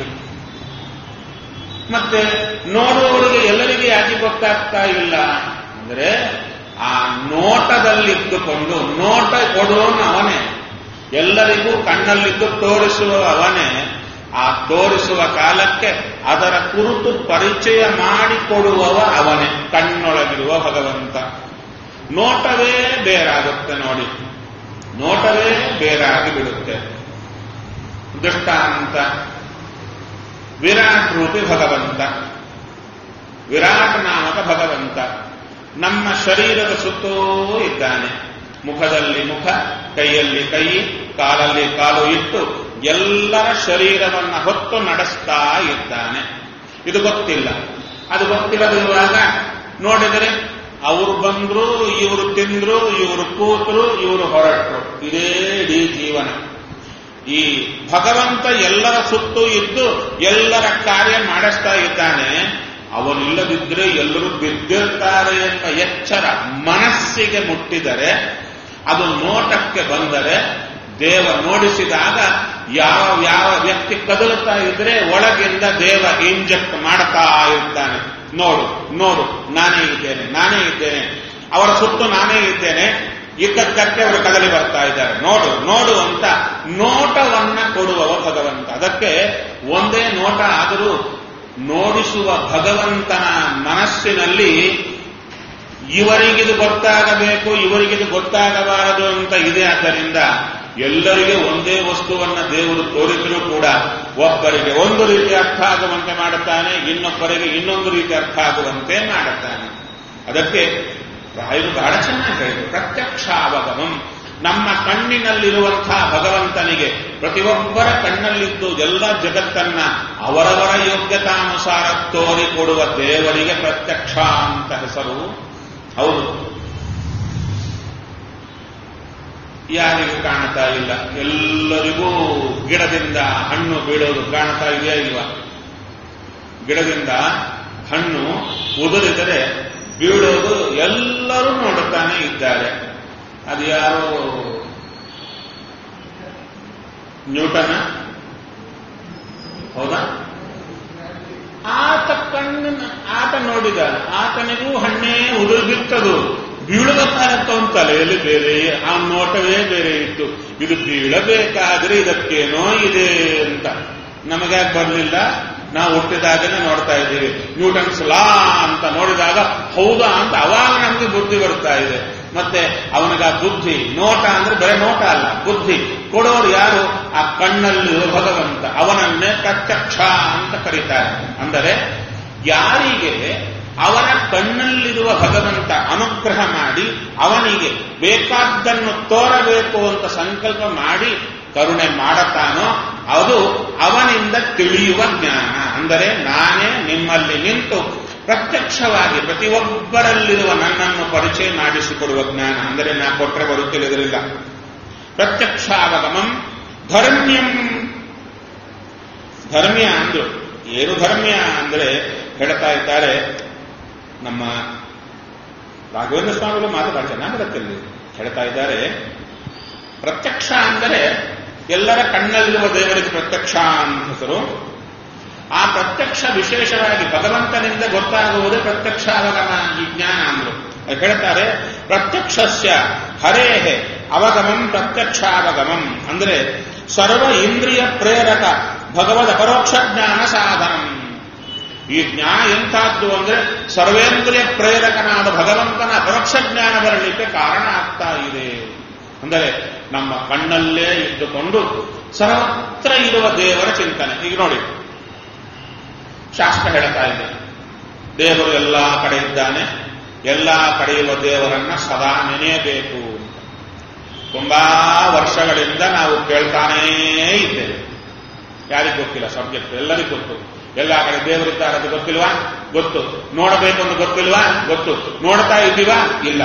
ಮತ್ತೆ ನೋಡುವವರಿಗೆ ಎಲ್ಲರಿಗೆ ಯಾಕೆ ಗೊತ್ತಾಗ್ತಾ ಇಲ್ಲ ಅಂದ್ರೆ ಆ ನೋಟದಲ್ಲಿದ್ದುಕೊಂಡು ನೋಟ ಕೊಡುವವನು ಅವನೇ ಎಲ್ಲರಿಗೂ ಕಣ್ಣಲ್ಲಿದ್ದು ತೋರಿಸುವ ಅವನೇ ಆ ತೋರಿಸುವ ಕಾಲಕ್ಕೆ ಅದರ ಕುರಿತು ಪರಿಚಯ ಮಾಡಿಕೊಡುವವ ಅವನೇ ಕಣ್ಣೊಳಗಿರುವ ಭಗವಂತ ನೋಟವೇ ಬೇರಾಗುತ್ತೆ ನೋಡಿ ನೋಟವೇ ಬೇರಾಗಿ ಬಿಡುತ್ತೆ ದೃಷ್ಟಾಂತ ವಿರಾಟ್ ರೂಪಿ ಭಗವಂತ ವಿರಾಟ್ ನಾಮಕ ಭಗವಂತ ನಮ್ಮ ಶರೀರದ ಸುತ್ತೂ ಇದ್ದಾನೆ ಮುಖದಲ್ಲಿ ಮುಖ ಕೈಯಲ್ಲಿ ಕೈ ಕಾಲಲ್ಲಿ ಕಾಲು ಇಟ್ಟು ಎಲ್ಲರ ಶರೀರವನ್ನ ಹೊತ್ತು ನಡೆಸ್ತಾ ಇದ್ದಾನೆ ಇದು ಗೊತ್ತಿಲ್ಲ ಅದು ಗೊತ್ತಿಲ್ಲದಿರುವಾಗ ನೋಡಿದರೆ ಅವರು ಬಂದ್ರು ಇವರು ತಿಂದ್ರು ಇವರು ಕೂತರು ಇವರು ಹೊರಟರು ಇದೇ ಇಡೀ ಜೀವನ ಈ ಭಗವಂತ ಎಲ್ಲರ ಸುತ್ತೂ ಇದ್ದು ಎಲ್ಲರ ಕಾರ್ಯ ಮಾಡಿಸ್ತಾ ಇದ್ದಾನೆ ಅವನಿಲ್ಲದಿದ್ರೆ ಎಲ್ಲರೂ ಬಿದ್ದಿರ್ತಾರೆ ಎಂಬ ಎಚ್ಚರ ಮನಸ್ಸಿಗೆ ಮುಟ್ಟಿದರೆ ಅದು ನೋಟಕ್ಕೆ ಬಂದರೆ ದೇವ ನೋಡಿಸಿದಾಗ ಯಾವ ಯಾವ ವ್ಯಕ್ತಿ ಕದಲುತ್ತಾ ಇದ್ರೆ ಒಳಗಿಂದ ದೇವ ಇಂಜೆಕ್ಟ್ ಮಾಡ್ತಾ ಇರ್ತಾನೆ ನೋಡು ನೋಡು ನಾನೇ ಇದ್ದೇನೆ ನಾನೇ ಇದ್ದೇನೆ ಅವರ ಸುತ್ತು ನಾನೇ ಇದ್ದೇನೆ ಇದ್ದದ್ದಕ್ಕೆ ಅವರು ಕದಲಿ ಬರ್ತಾ ಇದ್ದಾರೆ ನೋಡು ನೋಡು ಅಂತ ನೋಟವನ್ನ ಕೊಡುವವ ಭಗವಂತ ಅದಕ್ಕೆ ಒಂದೇ ನೋಟ ಆದರೂ ನೋಡಿಸುವ ಭಗವಂತನ ಮನಸ್ಸಿನಲ್ಲಿ ಇವರಿಗಿದು ಗೊತ್ತಾಗಬೇಕು ಇವರಿಗಿದು ಗೊತ್ತಾಗಬಾರದು ಅಂತ ಇದೆ ಆದ್ದರಿಂದ ಎಲ್ಲರಿಗೆ ಒಂದೇ ವಸ್ತುವನ್ನ ದೇವರು ತೋರಿದರೂ ಕೂಡ ಒಬ್ಬರಿಗೆ ಒಂದು ರೀತಿ ಅರ್ಥ ಆಗುವಂತೆ ಮಾಡುತ್ತಾನೆ ಇನ್ನೊಬ್ಬರಿಗೆ ಇನ್ನೊಂದು ರೀತಿ ಅರ್ಥ ಆಗುವಂತೆ ಮಾಡುತ್ತಾನೆ ಅದಕ್ಕೆ ರಾಯರು ಬಹಳ ಚೆನ್ನಾಗಿ ಹೇಳಿದರು ಪ್ರತ್ಯಕ್ಷಾವಗಮಂ ನಮ್ಮ ಕಣ್ಣಿನಲ್ಲಿರುವಂತಹ ಭಗವಂತನಿಗೆ ಪ್ರತಿಯೊಬ್ಬರ ಕಣ್ಣಲ್ಲಿದ್ದು ಎಲ್ಲ ಜಗತ್ತನ್ನ ಅವರವರ ಯೋಗ್ಯತಾನುಸಾರ ತೋರಿಕೊಡುವ ದೇವರಿಗೆ ಪ್ರತ್ಯಕ್ಷ ಅಂತ ಹೆಸರು ಹೌದು ಯಾರಿಗೂ ಕಾಣ್ತಾ ಇಲ್ಲ ಎಲ್ಲರಿಗೂ ಗಿಡದಿಂದ ಹಣ್ಣು ಬೀಳೋದು ಕಾಣ್ತಾ ಇದೆಯಾ ಇಲ್ವಾ ಗಿಡದಿಂದ ಹಣ್ಣು ಉದುರಿದರೆ ಬೀಳೋದು ಎಲ್ಲರೂ ನೋಡುತ್ತಾನೆ ಇದ್ದಾರೆ ಅದು ಯಾರೋ ನ್ಯೂಟನ ಹೌದಾ ಆತ ಕಣ್ಣಿನ ಆತ ನೋಡಿದ ಆತನಿಗೂ ಹಣ್ಣೇ ಉದುರ್ಬಿತ್ತದು ಬೀಳಬೇಕಾಗತ್ತ ಒಂದು ತಲೆಯಲ್ಲಿ ಬೇರೆ ಆ ನೋಟವೇ ಬೇರೆ ಇತ್ತು ಇದು ಬೀಳಬೇಕಾದ್ರೆ ಇದಕ್ಕೇನೋ ಇದೆ ಅಂತ ನಮಗ್ಯಾಕೆ ಬರಲಿಲ್ಲ ನಾವು ಹುಟ್ಟಿದಾಗನೇ ನೋಡ್ತಾ ಇದ್ದೀವಿ ನ್ಯೂಟನ್ಸ್ ಲಾ ಅಂತ ನೋಡಿದಾಗ ಹೌದಾ ಅಂತ ಅವಾಗ ನಮಗೆ ಬುದ್ಧಿ ಬರ್ತಾ ಇದೆ ಮತ್ತೆ ಅವನಿಗೆ ಆ ಬುದ್ಧಿ ನೋಟ ಅಂದ್ರೆ ಬರೀ ನೋಟ ಅಲ್ಲ ಬುದ್ಧಿ ಕೊಡೋರು ಯಾರು ಆ ಕಣ್ಣಲ್ಲಿರುವ ಭಗವಂತ ಅವನನ್ನೇ ಪ್ರತ್ಯಕ್ಷ ಅಂತ ಕರೀತಾರೆ ಅಂದರೆ ಯಾರಿಗೆ ಅವನ ಕಣ್ಣಲ್ಲಿರುವ ಭಗವಂತ ಅನುಗ್ರಹ ಮಾಡಿ ಅವನಿಗೆ ಬೇಕಾದ್ದನ್ನು ತೋರಬೇಕು ಅಂತ ಸಂಕಲ್ಪ ಮಾಡಿ ಕರುಣೆ ಮಾಡತಾನೋ ಅದು ಅವನಿಂದ ತಿಳಿಯುವ ಜ್ಞಾನ ಅಂದರೆ ನಾನೇ ನಿಮ್ಮಲ್ಲಿ ನಿಂತು ಪ್ರತ್ಯಕ್ಷವಾಗಿ ಪ್ರತಿಯೊಬ್ಬರಲ್ಲಿರುವ ನನ್ನನ್ನು ಪರಿಚಯ ಮಾಡಿಸಿಕೊಡುವ ಜ್ಞಾನ ಅಂದರೆ ನಾ ಕೊಟ್ಟರೆ ಬರುತ್ತಿಲ್ಲದ್ರಿಂದ ಪ್ರತ್ಯಕ್ಷಾವಗಮಂ ಧರ್ಮ್ಯಂ ಧರ್ಮ್ಯ ಅಂದ್ರು ಏನು ಧರ್ಮ್ಯ ಅಂದರೆ ಹೇಳ್ತಾ ಇದ್ದಾರೆ ನಮ್ಮ ರಾಘವೇಂದ್ರ ಸ್ವಾಮಿಗಳು ಮಾತು ಬಹಳ ಚೆನ್ನಾಗಿ ಬರುತ್ತೆ ಇಲ್ಲಿ ಹೇಳ್ತಾ ಇದ್ದಾರೆ ಪ್ರತ್ಯಕ್ಷ ಅಂದರೆ ಎಲ್ಲರ ಕಣ್ಣಲ್ಲಿರುವ ದೇವರಿಗೆ ಪ್ರತ್ಯಕ್ಷ ಅಂತ ಹೆಸರು ಆ ಪ್ರತ್ಯಕ್ಷ ವಿಶೇಷವಾಗಿ ಭಗವಂತನಿಂದ ಗೊತ್ತಾಗುವುದೇ ಪ್ರತ್ಯಕ್ಷ ಅವಗಮ ಈ ಜ್ಞಾನ ಅಂದ್ರು ಅದು ಹೇಳ್ತಾರೆ ಪ್ರತ್ಯಕ್ಷಸ್ಯ ಹರೇಹೆ ಅವಗಮಂ ಪ್ರತ್ಯಕ್ಷಾವಗಮಂ ಅಂದ್ರೆ ಸರ್ವ ಇಂದ್ರಿಯ ಪ್ರೇರಕ ಭಗವದ್ ಅಪರೋಕ್ಷ ಜ್ಞಾನ ಸಾಧನಂ ಈ ಜ್ಞಾನ ಎಂಥದ್ದು ಅಂದ್ರೆ ಸರ್ವೇಂದ್ರಿಯ ಪ್ರೇರಕನಾದ ಭಗವಂತನ ಅಪರೋಕ್ಷ ಜ್ಞಾನ ಬರಲಿಕ್ಕೆ ಕಾರಣ ಆಗ್ತಾ ಇದೆ ಅಂದರೆ ನಮ್ಮ ಕಣ್ಣಲ್ಲೇ ಇದ್ದುಕೊಂಡು ಸರ್ವತ್ರ ಇರುವ ದೇವರ ಚಿಂತನೆ ಈಗ ನೋಡಿ ಶಾಸ್ತ್ರ ಹೇಳ್ತಾ ಇದೆ ದೇವರು ಎಲ್ಲ ಕಡೆ ಇದ್ದಾನೆ ಎಲ್ಲ ಕಡೆ ಇರುವ ದೇವರನ್ನ ಸದಾ ನೆನೆಯಬೇಕು ತುಂಬಾ ವರ್ಷಗಳಿಂದ ನಾವು ಕೇಳ್ತಾನೇ ಇದ್ದೇವೆ ಯಾರಿಗೂ ಗೊತ್ತಿಲ್ಲ ಸಬ್ಜೆಕ್ಟ್ ಎಲ್ಲರಿಗೂ ಗೊತ್ತು ಎಲ್ಲ ಕಡೆ ದೇವರಿದ್ದಾರೆ ಅದು ಗೊತ್ತಿಲ್ವಾ ಗೊತ್ತು ನೋಡಬೇಕು ಅಂತ ಗೊತ್ತಿಲ್ವಾ ಗೊತ್ತು ನೋಡ್ತಾ ಇದ್ದೀವಾ ಇಲ್ಲ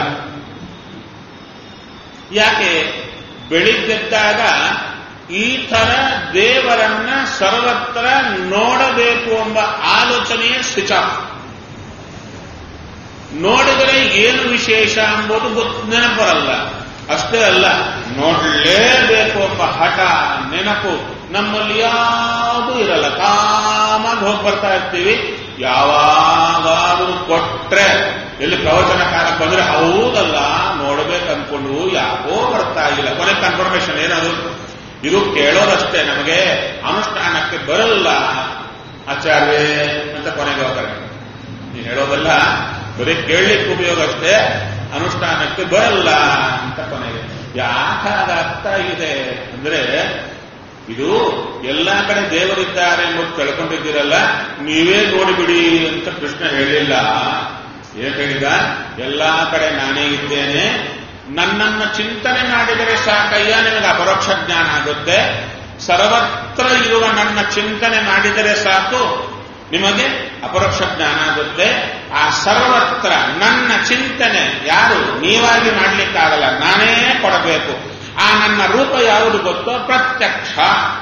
ಯಾಕೆ ಬೆಳಿಗ್ಗೆದ್ದಾಗ ಈ ತರ ದೇವರನ್ನ ಸರ್ವತ್ರ ನೋಡಬೇಕು ಎಂಬ ಆಲೋಚನೆಯೇ ಸ್ವಿಚ್ ಆಫ್ ನೋಡಿದರೆ ಏನು ವಿಶೇಷ ಎಂಬುದು ಗೊತ್ತು ನೆನಪರಲ್ಲ ಅಷ್ಟೇ ಅಲ್ಲ ನೋಡಲೇಬೇಕು ಎಂಬ ಹಠ ನೆನಪು ನಮ್ಮಲ್ಲಿ ಯಾವುದೂ ಇರಲ್ಲ ಕಾಮಾಗಿ ಹೋಗಿ ಬರ್ತಾ ಇರ್ತೀವಿ ಯಾವಾಗಾದ್ರೂ ಕೊಟ್ರೆ ಎಲ್ಲಿ ಪ್ರವಚನಕಾರ ಬಂದ್ರೆ ಹೌದಲ್ಲ ನೋಡ್ಬೇಕು ಅನ್ಕೊಂಡು ಯಾಕೋ ಬರ್ತಾ ಇಲ್ಲ ಕೊನೆ ಕನ್ಫರ್ಮೇಶನ್ ಏನದು ಇದು ಕೇಳೋದಷ್ಟೇ ನಮಗೆ ಅನುಷ್ಠಾನಕ್ಕೆ ಬರಲ್ಲ ಆಚಾರ್ಯ ಅಂತ ಕೊನೆಗೆ ಹೋಗ್ತಾರೆ ನೀವು ಹೇಳೋದಲ್ಲ ಬರೀ ಕೇಳಲಿಕ್ಕೆ ಉಪಯೋಗ ಅಷ್ಟೇ ಅನುಷ್ಠಾನಕ್ಕೆ ಬರಲ್ಲ ಅಂತ ಕೊನೆಗೆ ಯಾಕಾಗ್ತಾ ಇದೆ ಅಂದ್ರೆ ಇದು ಎಲ್ಲಾ ಕಡೆ ದೇವರಿದ್ದಾರೆ ಎಂಬುದು ತಿಳ್ಕೊಂಡಿದ್ದೀರಲ್ಲ ನೀವೇ ನೋಡಿಬಿಡಿ ಅಂತ ಕೃಷ್ಣ ಹೇಳಿಲ್ಲ ಏನ್ ಹೇಳಿದ ಎಲ್ಲಾ ಕಡೆ ನಾನೇ ಇದ್ದೇನೆ ನನ್ನನ್ನ ಚಿಂತನೆ ಮಾಡಿದರೆ ಸಾಕಯ್ಯ ನಿನಗೆ ಅಪರೋಕ್ಷ ಜ್ಞಾನ ಆಗುತ್ತೆ ಸರ್ವತ್ರ ಇರುವ ನನ್ನ ಚಿಂತನೆ ಮಾಡಿದರೆ ಸಾಕು ನಿಮಗೆ ಅಪರೋಕ್ಷ ಜ್ಞಾನ ಆಗುತ್ತೆ ಆ ಸರ್ವತ್ರ ನನ್ನ ಚಿಂತನೆ ಯಾರು ನೀವಾಗಿ ಮಾಡ್ಲಿಕ್ಕಾಗಲ್ಲ ನಾನೇ ಕೊಡಬೇಕು ಆ ನನ್ನ ರೂಪ ಯಾವುದು ಗೊತ್ತೋ ಪ್ರತ್ಯಕ್ಷ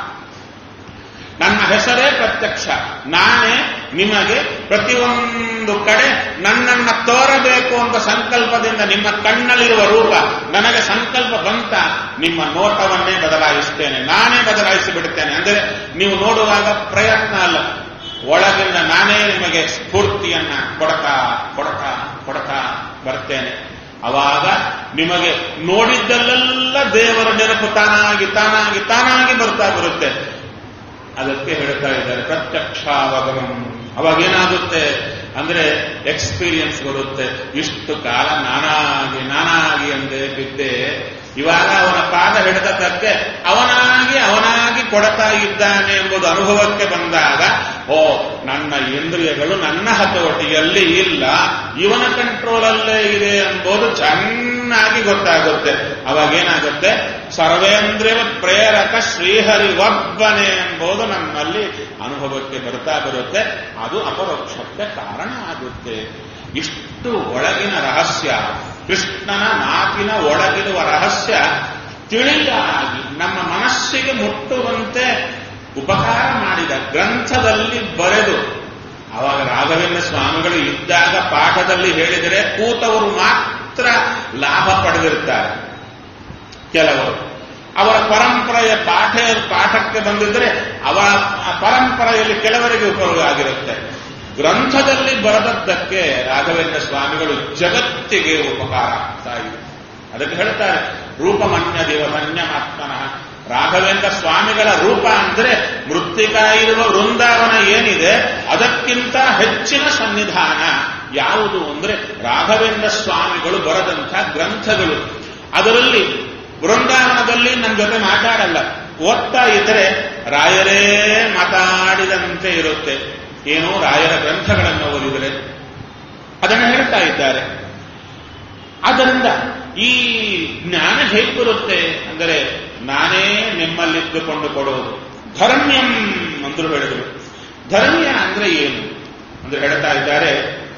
ನನ್ನ ಹೆಸರೇ ಪ್ರತ್ಯಕ್ಷ ನಾನೇ ನಿಮಗೆ ಪ್ರತಿಯೊಂದು ಕಡೆ ನನ್ನನ್ನ ತೋರಬೇಕು ಅಂತ ಸಂಕಲ್ಪದಿಂದ ನಿಮ್ಮ ಕಣ್ಣಲ್ಲಿರುವ ರೂಪ ನನಗೆ ಸಂಕಲ್ಪ ಬಂತ ನಿಮ್ಮ ನೋಟವನ್ನೇ ಬದಲಾಯಿಸ್ತೇನೆ ನಾನೇ ಬದಲಾಯಿಸಿ ಬಿಡುತ್ತೇನೆ ಅಂದರೆ ನೀವು ನೋಡುವಾಗ ಪ್ರಯತ್ನ ಅಲ್ಲ ಒಳಗಿಂದ ನಾನೇ ನಿಮಗೆ ಸ್ಫೂರ್ತಿಯನ್ನ ಕೊಡತಾ ಕೊಡತಾ ಕೊಡತಾ ಬರ್ತೇನೆ ಅವಾಗ ನಿಮಗೆ ನೋಡಿದ್ದಲ್ಲೆಲ್ಲ ದೇವರ ನೆನಪು ತಾನಾಗಿ ತಾನಾಗಿ ತಾನಾಗಿ ಬರ್ತಾ ಬರುತ್ತೆ ಅದಕ್ಕೆ ಹೇಳ್ತಾ ಇದ್ದಾರೆ ಪ್ರತ್ಯಕ್ಷ ಅವಗಮನ ಅವಾಗೇನಾಗುತ್ತೆ ಅಂದ್ರೆ ಎಕ್ಸ್ಪೀರಿಯನ್ಸ್ ಬರುತ್ತೆ ಇಷ್ಟು ಕಾಲ ನಾನಾಗಿ ನಾನಾಗಿ ಅಂದೆ ಬಿದ್ದೆ ಇವಾಗ ಅವನ ಪಾದ ಹಿಡಿದ ತಕ್ಕೆ ಅವನಾಗಿ ಅವನಾಗಿ ಕೊಡ್ತಾ ಇದ್ದಾನೆ ಎಂಬುದು ಅನುಭವಕ್ಕೆ ಬಂದಾಗ ಓ ನನ್ನ ಇಂದ್ರಿಯಗಳು ನನ್ನ ಹತೋಟಿಯಲ್ಲಿ ಇಲ್ಲ ಇವನ ಕಂಟ್ರೋಲಲ್ಲೇ ಇದೆ ಎಂಬುದು ಚೆನ್ನಾಗಿ ಗೊತ್ತಾಗುತ್ತೆ ಅವಾಗೇನಾಗುತ್ತೆ ಸರ್ವೇಂದ್ರಿಯ ಪ್ರೇರಕ ಶ್ರೀಹರಿ ಒಬ್ಬನೇ ಎಂಬುದು ನನ್ನಲ್ಲಿ ಅನುಭವಕ್ಕೆ ಬರ್ತಾ ಬರುತ್ತೆ ಅದು ಅಪರೋಕ್ಷಕ್ಕೆ ಕಾರಣ ಆಗುತ್ತೆ ಇಷ್ಟು ಒಳಗಿನ ರಹಸ್ಯ ಕೃಷ್ಣನ ಮಾತಿನ ಒಳಗಿರುವ ರಹಸ್ಯ ತಿಳಿಯಾಗಿ ನಮ್ಮ ಮನಸ್ಸಿಗೆ ಮುಟ್ಟುವಂತೆ ಉಪಕಾರ ಮಾಡಿದ ಗ್ರಂಥದಲ್ಲಿ ಬರೆದು ಅವಾಗ ರಾಘವೇಂದ್ರ ಸ್ವಾಮಿಗಳು ಇದ್ದಾಗ ಪಾಠದಲ್ಲಿ ಹೇಳಿದರೆ ಕೂತವರು ಮಾತ್ರ ಲಾಭ ಪಡೆದಿರ್ತಾರೆ ಕೆಲವರು ಅವರ ಪರಂಪರೆಯ ಪಾಠ ಪಾಠಕ್ಕೆ ಬಂದಿದ್ರೆ ಅವರ ಪರಂಪರೆಯಲ್ಲಿ ಕೆಲವರಿಗೆ ಉಪಯೋಗ ಆಗಿರುತ್ತೆ ಗ್ರಂಥದಲ್ಲಿ ಬರೆದದ್ದಕ್ಕೆ ರಾಘವೇಂದ್ರ ಸ್ವಾಮಿಗಳು ಜಗತ್ತಿಗೆ ಉಪಕಾರ ಆಗ್ತಾ ಇದೆ ಅದಕ್ಕೆ ಹೇಳ್ತಾರೆ ರೂಪಮನ್ಯ ದೇವಧನ್ಯಮಾತ್ಮನಃ ರಾಘವೇಂದ್ರ ಸ್ವಾಮಿಗಳ ರೂಪ ಅಂದ್ರೆ ಮೃತ್ತಿಕಾ ಇರುವ ವೃಂದಾವನ ಏನಿದೆ ಅದಕ್ಕಿಂತ ಹೆಚ್ಚಿನ ಸನ್ನಿಧಾನ ಯಾವುದು ಅಂದ್ರೆ ರಾಘವೇಂದ್ರ ಸ್ವಾಮಿಗಳು ಬರೆದಂಥ ಗ್ರಂಥಗಳು ಅದರಲ್ಲಿ ವೃಂದಾವನದಲ್ಲಿ ನನ್ನ ಜೊತೆ ಮಾತಾಡಲ್ಲ ಓದ್ತಾ ಇದ್ರೆ ರಾಯರೇ ಮಾತಾಡಿದಂತೆ ಇರುತ್ತೆ ಏನೋ ರಾಯರ ಗ್ರಂಥಗಳನ್ನು ಓದಿದರೆ ಅದನ್ನು ಹೇಳ್ತಾ ಇದ್ದಾರೆ ಆದ್ದರಿಂದ ಈ ಜ್ಞಾನ ಹೇಗೆ ಬರುತ್ತೆ ಅಂದರೆ ನಾನೇ ನಿಮ್ಮಲ್ಲಿದ್ದುಕೊಂಡು ಕೊಡುವುದು ಧರ್ಮ್ಯಂ ಅಂದ್ರು ಹೇಳಿದರು ಧರ್ಮ್ಯ ಅಂದ್ರೆ ಏನು ಅಂದ್ರೆ ಹೇಳ್ತಾ ಇದ್ದಾರೆ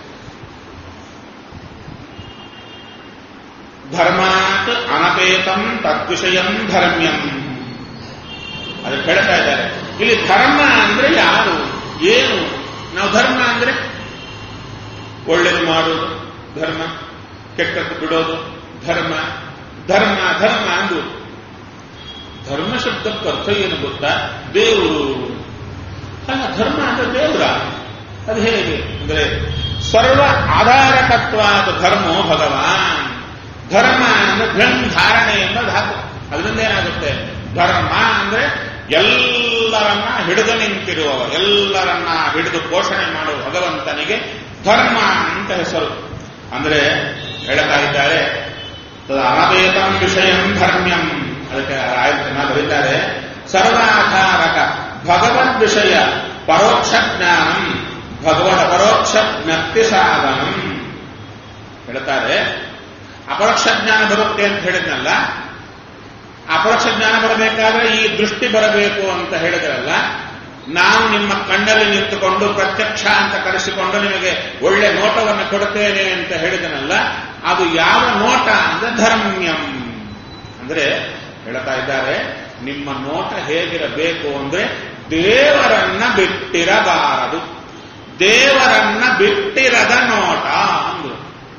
ಧರ್ಮಾತ್ ಅನಪೇತಂ ತದ್ವಿಷಯಂ ಧರ್ಮ್ಯಂ ಅದಕ್ಕೆ ಹೇಳ್ತಾ ಇದ್ದಾರೆ ಇಲ್ಲಿ ಧರ್ಮ ಅಂದ್ರೆ ಯಾರು ಏನು ನಾವು ಧರ್ಮ ಅಂದ್ರೆ ಒಳ್ಳೇದು ಮಾಡೋದು ಧರ್ಮ ಕೆಟ್ಟದ್ದು ಬಿಡೋದು ಧರ್ಮ ಧರ್ಮ ಧರ್ಮ ಅಂದು ಧರ್ಮ ಶಬ್ದಕ್ಕೆ ಅರ್ಥ ಏನು ಗೊತ್ತಾ ದೇವರು ಅಲ್ಲ ಧರ್ಮ ಅಂದ್ರೆ ದೇವರ ಅದು ಹೇಗೆ ಅಂದ್ರೆ ಸರ್ವ ಆಧಾರಕತ್ವಾದ ಧರ್ಮೋ ಭಗವಾನ್ ಧರ್ಮ ಅಂದ್ರೆ ಧನ್ ಧಾರಣೆ ಎಂಬ ಧಾತು ಅದರಿಂದ ಏನಾಗುತ್ತೆ ಧರ್ಮ ಅಂದ್ರೆ ಎಲ್ಲರನ್ನ ಹಿಡಿದು ನಿಂತಿರುವವ ಎಲ್ಲರನ್ನ ಹಿಡಿದು ಪೋಷಣೆ ಮಾಡುವ ಭಗವಂತನಿಗೆ ಧರ್ಮ ಅಂತ ಹೆಸರು ಅಂದ್ರೆ ಹೇಳ್ತಾ ಇದ್ದಾರೆ ಅನವೇತಂ ವಿಷಯಂ ಧರ್ಮ್ಯಂ ಅದಕ್ಕೆ ರಾಯನ ಬರೀತಾರೆ ಸರ್ವಾಧಾರಕ ಭಗವದ್ ವಿಷಯ ಪರೋಕ್ಷ ಜ್ಞಾನಂ ಭಗವದ್ ಅಪರೋಕ್ಷ ಜ್ಞಪ್ತಿ ಸಾಧನಂ ಹೇಳ್ತಾರೆ ಅಪರೋಕ್ಷ ಜ್ಞಾನ ಬರುತ್ತೆ ಅಂತ ಹೇಳಿದ್ನಲ್ಲ ಅಪರೋಕ್ಷ ಜ್ಞಾನ ಬರಬೇಕಾದ್ರೆ ಈ ದೃಷ್ಟಿ ಬರಬೇಕು ಅಂತ ಹೇಳಿದ್ರಲ್ಲ ನಾವು ನಿಮ್ಮ ಕಣ್ಣಲ್ಲಿ ನಿಂತುಕೊಂಡು ಪ್ರತ್ಯಕ್ಷ ಅಂತ ಕರೆಸಿಕೊಂಡು ನಿಮಗೆ ಒಳ್ಳೆ ನೋಟವನ್ನು ಕೊಡುತ್ತೇನೆ ಅಂತ ಹೇಳಿದನಲ್ಲ ಅದು ಯಾವ ನೋಟ ಅಂದ್ರೆ ಧರ್ಮ್ಯಂ ಅಂದ್ರೆ ಹೇಳ್ತಾ ಇದ್ದಾರೆ ನಿಮ್ಮ ನೋಟ ಹೇಗಿರಬೇಕು ಅಂದ್ರೆ ದೇವರನ್ನ ಬಿಟ್ಟಿರಬಾರದು ದೇವರನ್ನ ಬಿಟ್ಟಿರದ ನೋಟ ಅಂದ್ರು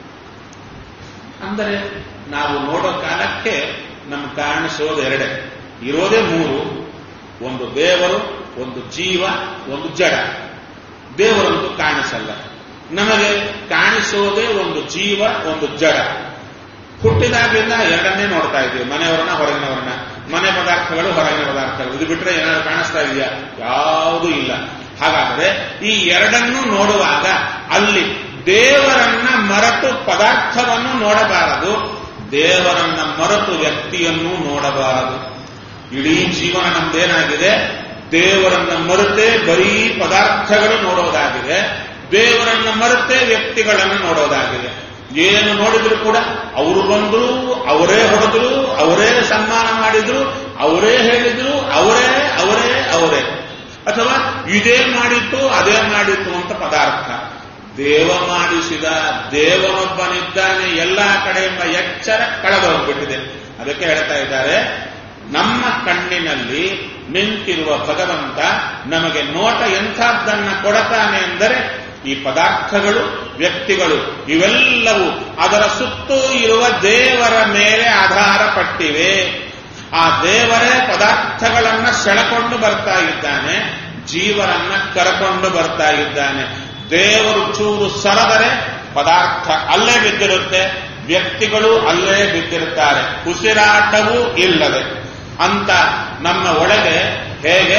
ಅಂದರೆ ನಾವು ನೋಡೋ ಕಾಲಕ್ಕೆ ನಮ್ಗೆ ಕಾಣಿಸೋದು ಎರಡೇ ಇರೋದೇ ಮೂರು ಒಂದು ದೇವರು ಒಂದು ಜೀವ ಒಂದು ಜಡ ದೇವರಂತೂ ಕಾಣಿಸಲ್ಲ ನಮಗೆ ಕಾಣಿಸೋದೇ ಒಂದು ಜೀವ ಒಂದು ಜಡ ಹುಟ್ಟಿದಾಗಲಿಂದ ಎರಡನ್ನೇ ನೋಡ್ತಾ ಇದ್ದೀವಿ ಮನೆಯವರನ್ನ ಹೊರಗಿನವರನ್ನ ಮನೆ ಪದಾರ್ಥಗಳು ಹೊರಗಿನ ಪದಾರ್ಥಗಳು ಇದು ಬಿಟ್ರೆ ಏನಾದ್ರು ಕಾಣಿಸ್ತಾ ಇದೆಯಾ ಯಾವುದೂ ಇಲ್ಲ ಹಾಗಾದರೆ ಈ ಎರಡನ್ನೂ ನೋಡುವಾಗ ಅಲ್ಲಿ ದೇವರನ್ನ ಮರೆತು ಪದಾರ್ಥವನ್ನು ನೋಡಬಾರದು ದೇವರನ್ನ ಮರೆತು ವ್ಯಕ್ತಿಯನ್ನು ನೋಡಬಾರದು ಇಡೀ ಜೀವನ ನಮ್ದೇನಾಗಿದೆ ದೇವರನ್ನ ಮರೆತೇ ಬರೀ ಪದಾರ್ಥಗಳು ನೋಡೋದಾಗಿದೆ ದೇವರನ್ನ ಮರೆತೇ ವ್ಯಕ್ತಿಗಳನ್ನು ನೋಡೋದಾಗಿದೆ ಏನು ನೋಡಿದ್ರು ಕೂಡ ಅವರು ಬಂದ್ರು ಅವರೇ ಹೊಡೆದ್ರು ಅವರೇ ಸನ್ಮಾನ ಮಾಡಿದ್ರು ಅವರೇ ಹೇಳಿದ್ರು ಅವರೇ ಅವರೇ ಅವರೇ ಅಥವಾ ಇದೇ ಮಾಡಿತ್ತು ಅದೇ ಮಾಡಿತ್ತು ಅಂತ ಪದಾರ್ಥ ದೇವ ಮಾಡಿಸಿದ ದೇವನೊಬ್ಬನಿದ್ದಾನೆ ಎಲ್ಲಾ ಕಡೆ ಎಂಬ ಎಚ್ಚರ ಕಳೆದೋಗ್ಬಿಟ್ಟಿದೆ ಅದಕ್ಕೆ ಹೇಳ್ತಾ ಇದ್ದಾರೆ ನಮ್ಮ ಕಣ್ಣಿನಲ್ಲಿ ನಿಂತಿರುವ ಭಗವಂತ ನಮಗೆ ನೋಟ ಎಂಥದ್ದನ್ನ ಕೊಡತಾನೆ ಎಂದರೆ ಈ ಪದಾರ್ಥಗಳು ವ್ಯಕ್ತಿಗಳು ಇವೆಲ್ಲವೂ ಅದರ ಸುತ್ತೂ ಇರುವ ದೇವರ ಮೇಲೆ ಆಧಾರ ಪಟ್ಟಿವೆ ಆ ದೇವರೇ ಪದಾರ್ಥಗಳನ್ನ ಸೆಳೆಕೊಂಡು ಬರ್ತಾ ಇದ್ದಾನೆ ಜೀವನನ್ನ ಕರಕೊಂಡು ಬರ್ತಾ ಇದ್ದಾನೆ ದೇವರು ಚೂರು ಸರದರೆ ಪದಾರ್ಥ ಅಲ್ಲೇ ಬಿದ್ದಿರುತ್ತೆ ವ್ಯಕ್ತಿಗಳು ಅಲ್ಲೇ ಬಿದ್ದಿರುತ್ತಾರೆ ಉಸಿರಾಟವೂ ಇಲ್ಲದೆ ಅಂತ ನಮ್ಮ ಒಳಗೆ ಹೇಗೆ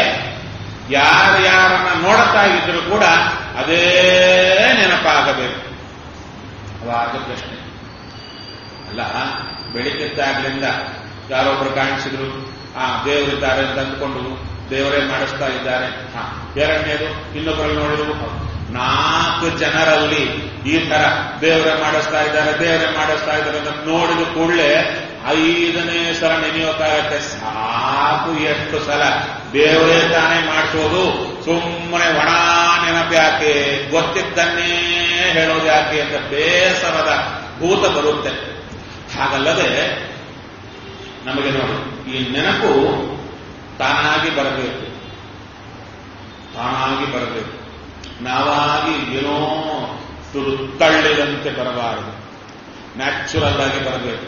ಯಾರ್ಯಾರನ್ನ ನೋಡ್ತಾ ಇದ್ರು ಕೂಡ ಅದೇ ನೆನಪಾಗಬೇಕು ಅವಾಗ ಪ್ರಶ್ನೆ ಅಲ್ಲ ಬೆಳಿಗ್ಗೆದ್ದಾಗ್ಲಿಂದ ಯಾರೊಬ್ರು ಕಾಣಿಸಿದ್ರು ಆ ದೇವರಿದ್ದಾರೆ ಅಂತ ಅಂದ್ಕೊಂಡು ದೇವರೇ ಮಾಡಿಸ್ತಾ ಇದ್ದಾರೆ ಹಾ ಎರಡನೇದು ಇನ್ನೊಬ್ಬರಲ್ಲಿ ನೋಡಿದ್ರು ನಾಲ್ಕು ಜನರಲ್ಲಿ ಈ ತರ ದೇವರೇ ಮಾಡಿಸ್ತಾ ಇದ್ದಾರೆ ದೇವರೇ ಮಾಡಿಸ್ತಾ ಇದ್ದಾರೆ ಅಂತ ನೋಡಿದ ಕೂಡಲೇ ಐದನೇ ಸಲ ನೆನೆಯೋಕ್ಕಾಗತ್ತೆ ಸಾಕು ಎಷ್ಟು ಸಲ ದೇವರೇ ತಾನೇ ಮಾಡಿಸೋದು ಸುಮ್ಮನೆ ಒಣ ನೆನಪು ಯಾಕೆ ಗೊತ್ತಿದ್ದನ್ನೇ ಹೇಳೋದು ಯಾಕೆ ಅಂತ ಬೇಸರದ ಭೂತ ಬರುತ್ತೆ ಹಾಗಲ್ಲದೆ ನಮಗೆ ನೋಡಿ ಈ ನೆನಪು ತಾನಾಗಿ ಬರಬೇಕು ತಾನಾಗಿ ಬರಬೇಕು ನಾವಾಗಿ ಏನೋ ತುರು ತಳ್ಳಿದಂತೆ ಬರಬಾರದು ನ್ಯಾಚುರಲ್ ಆಗಿ ಬರಬೇಕು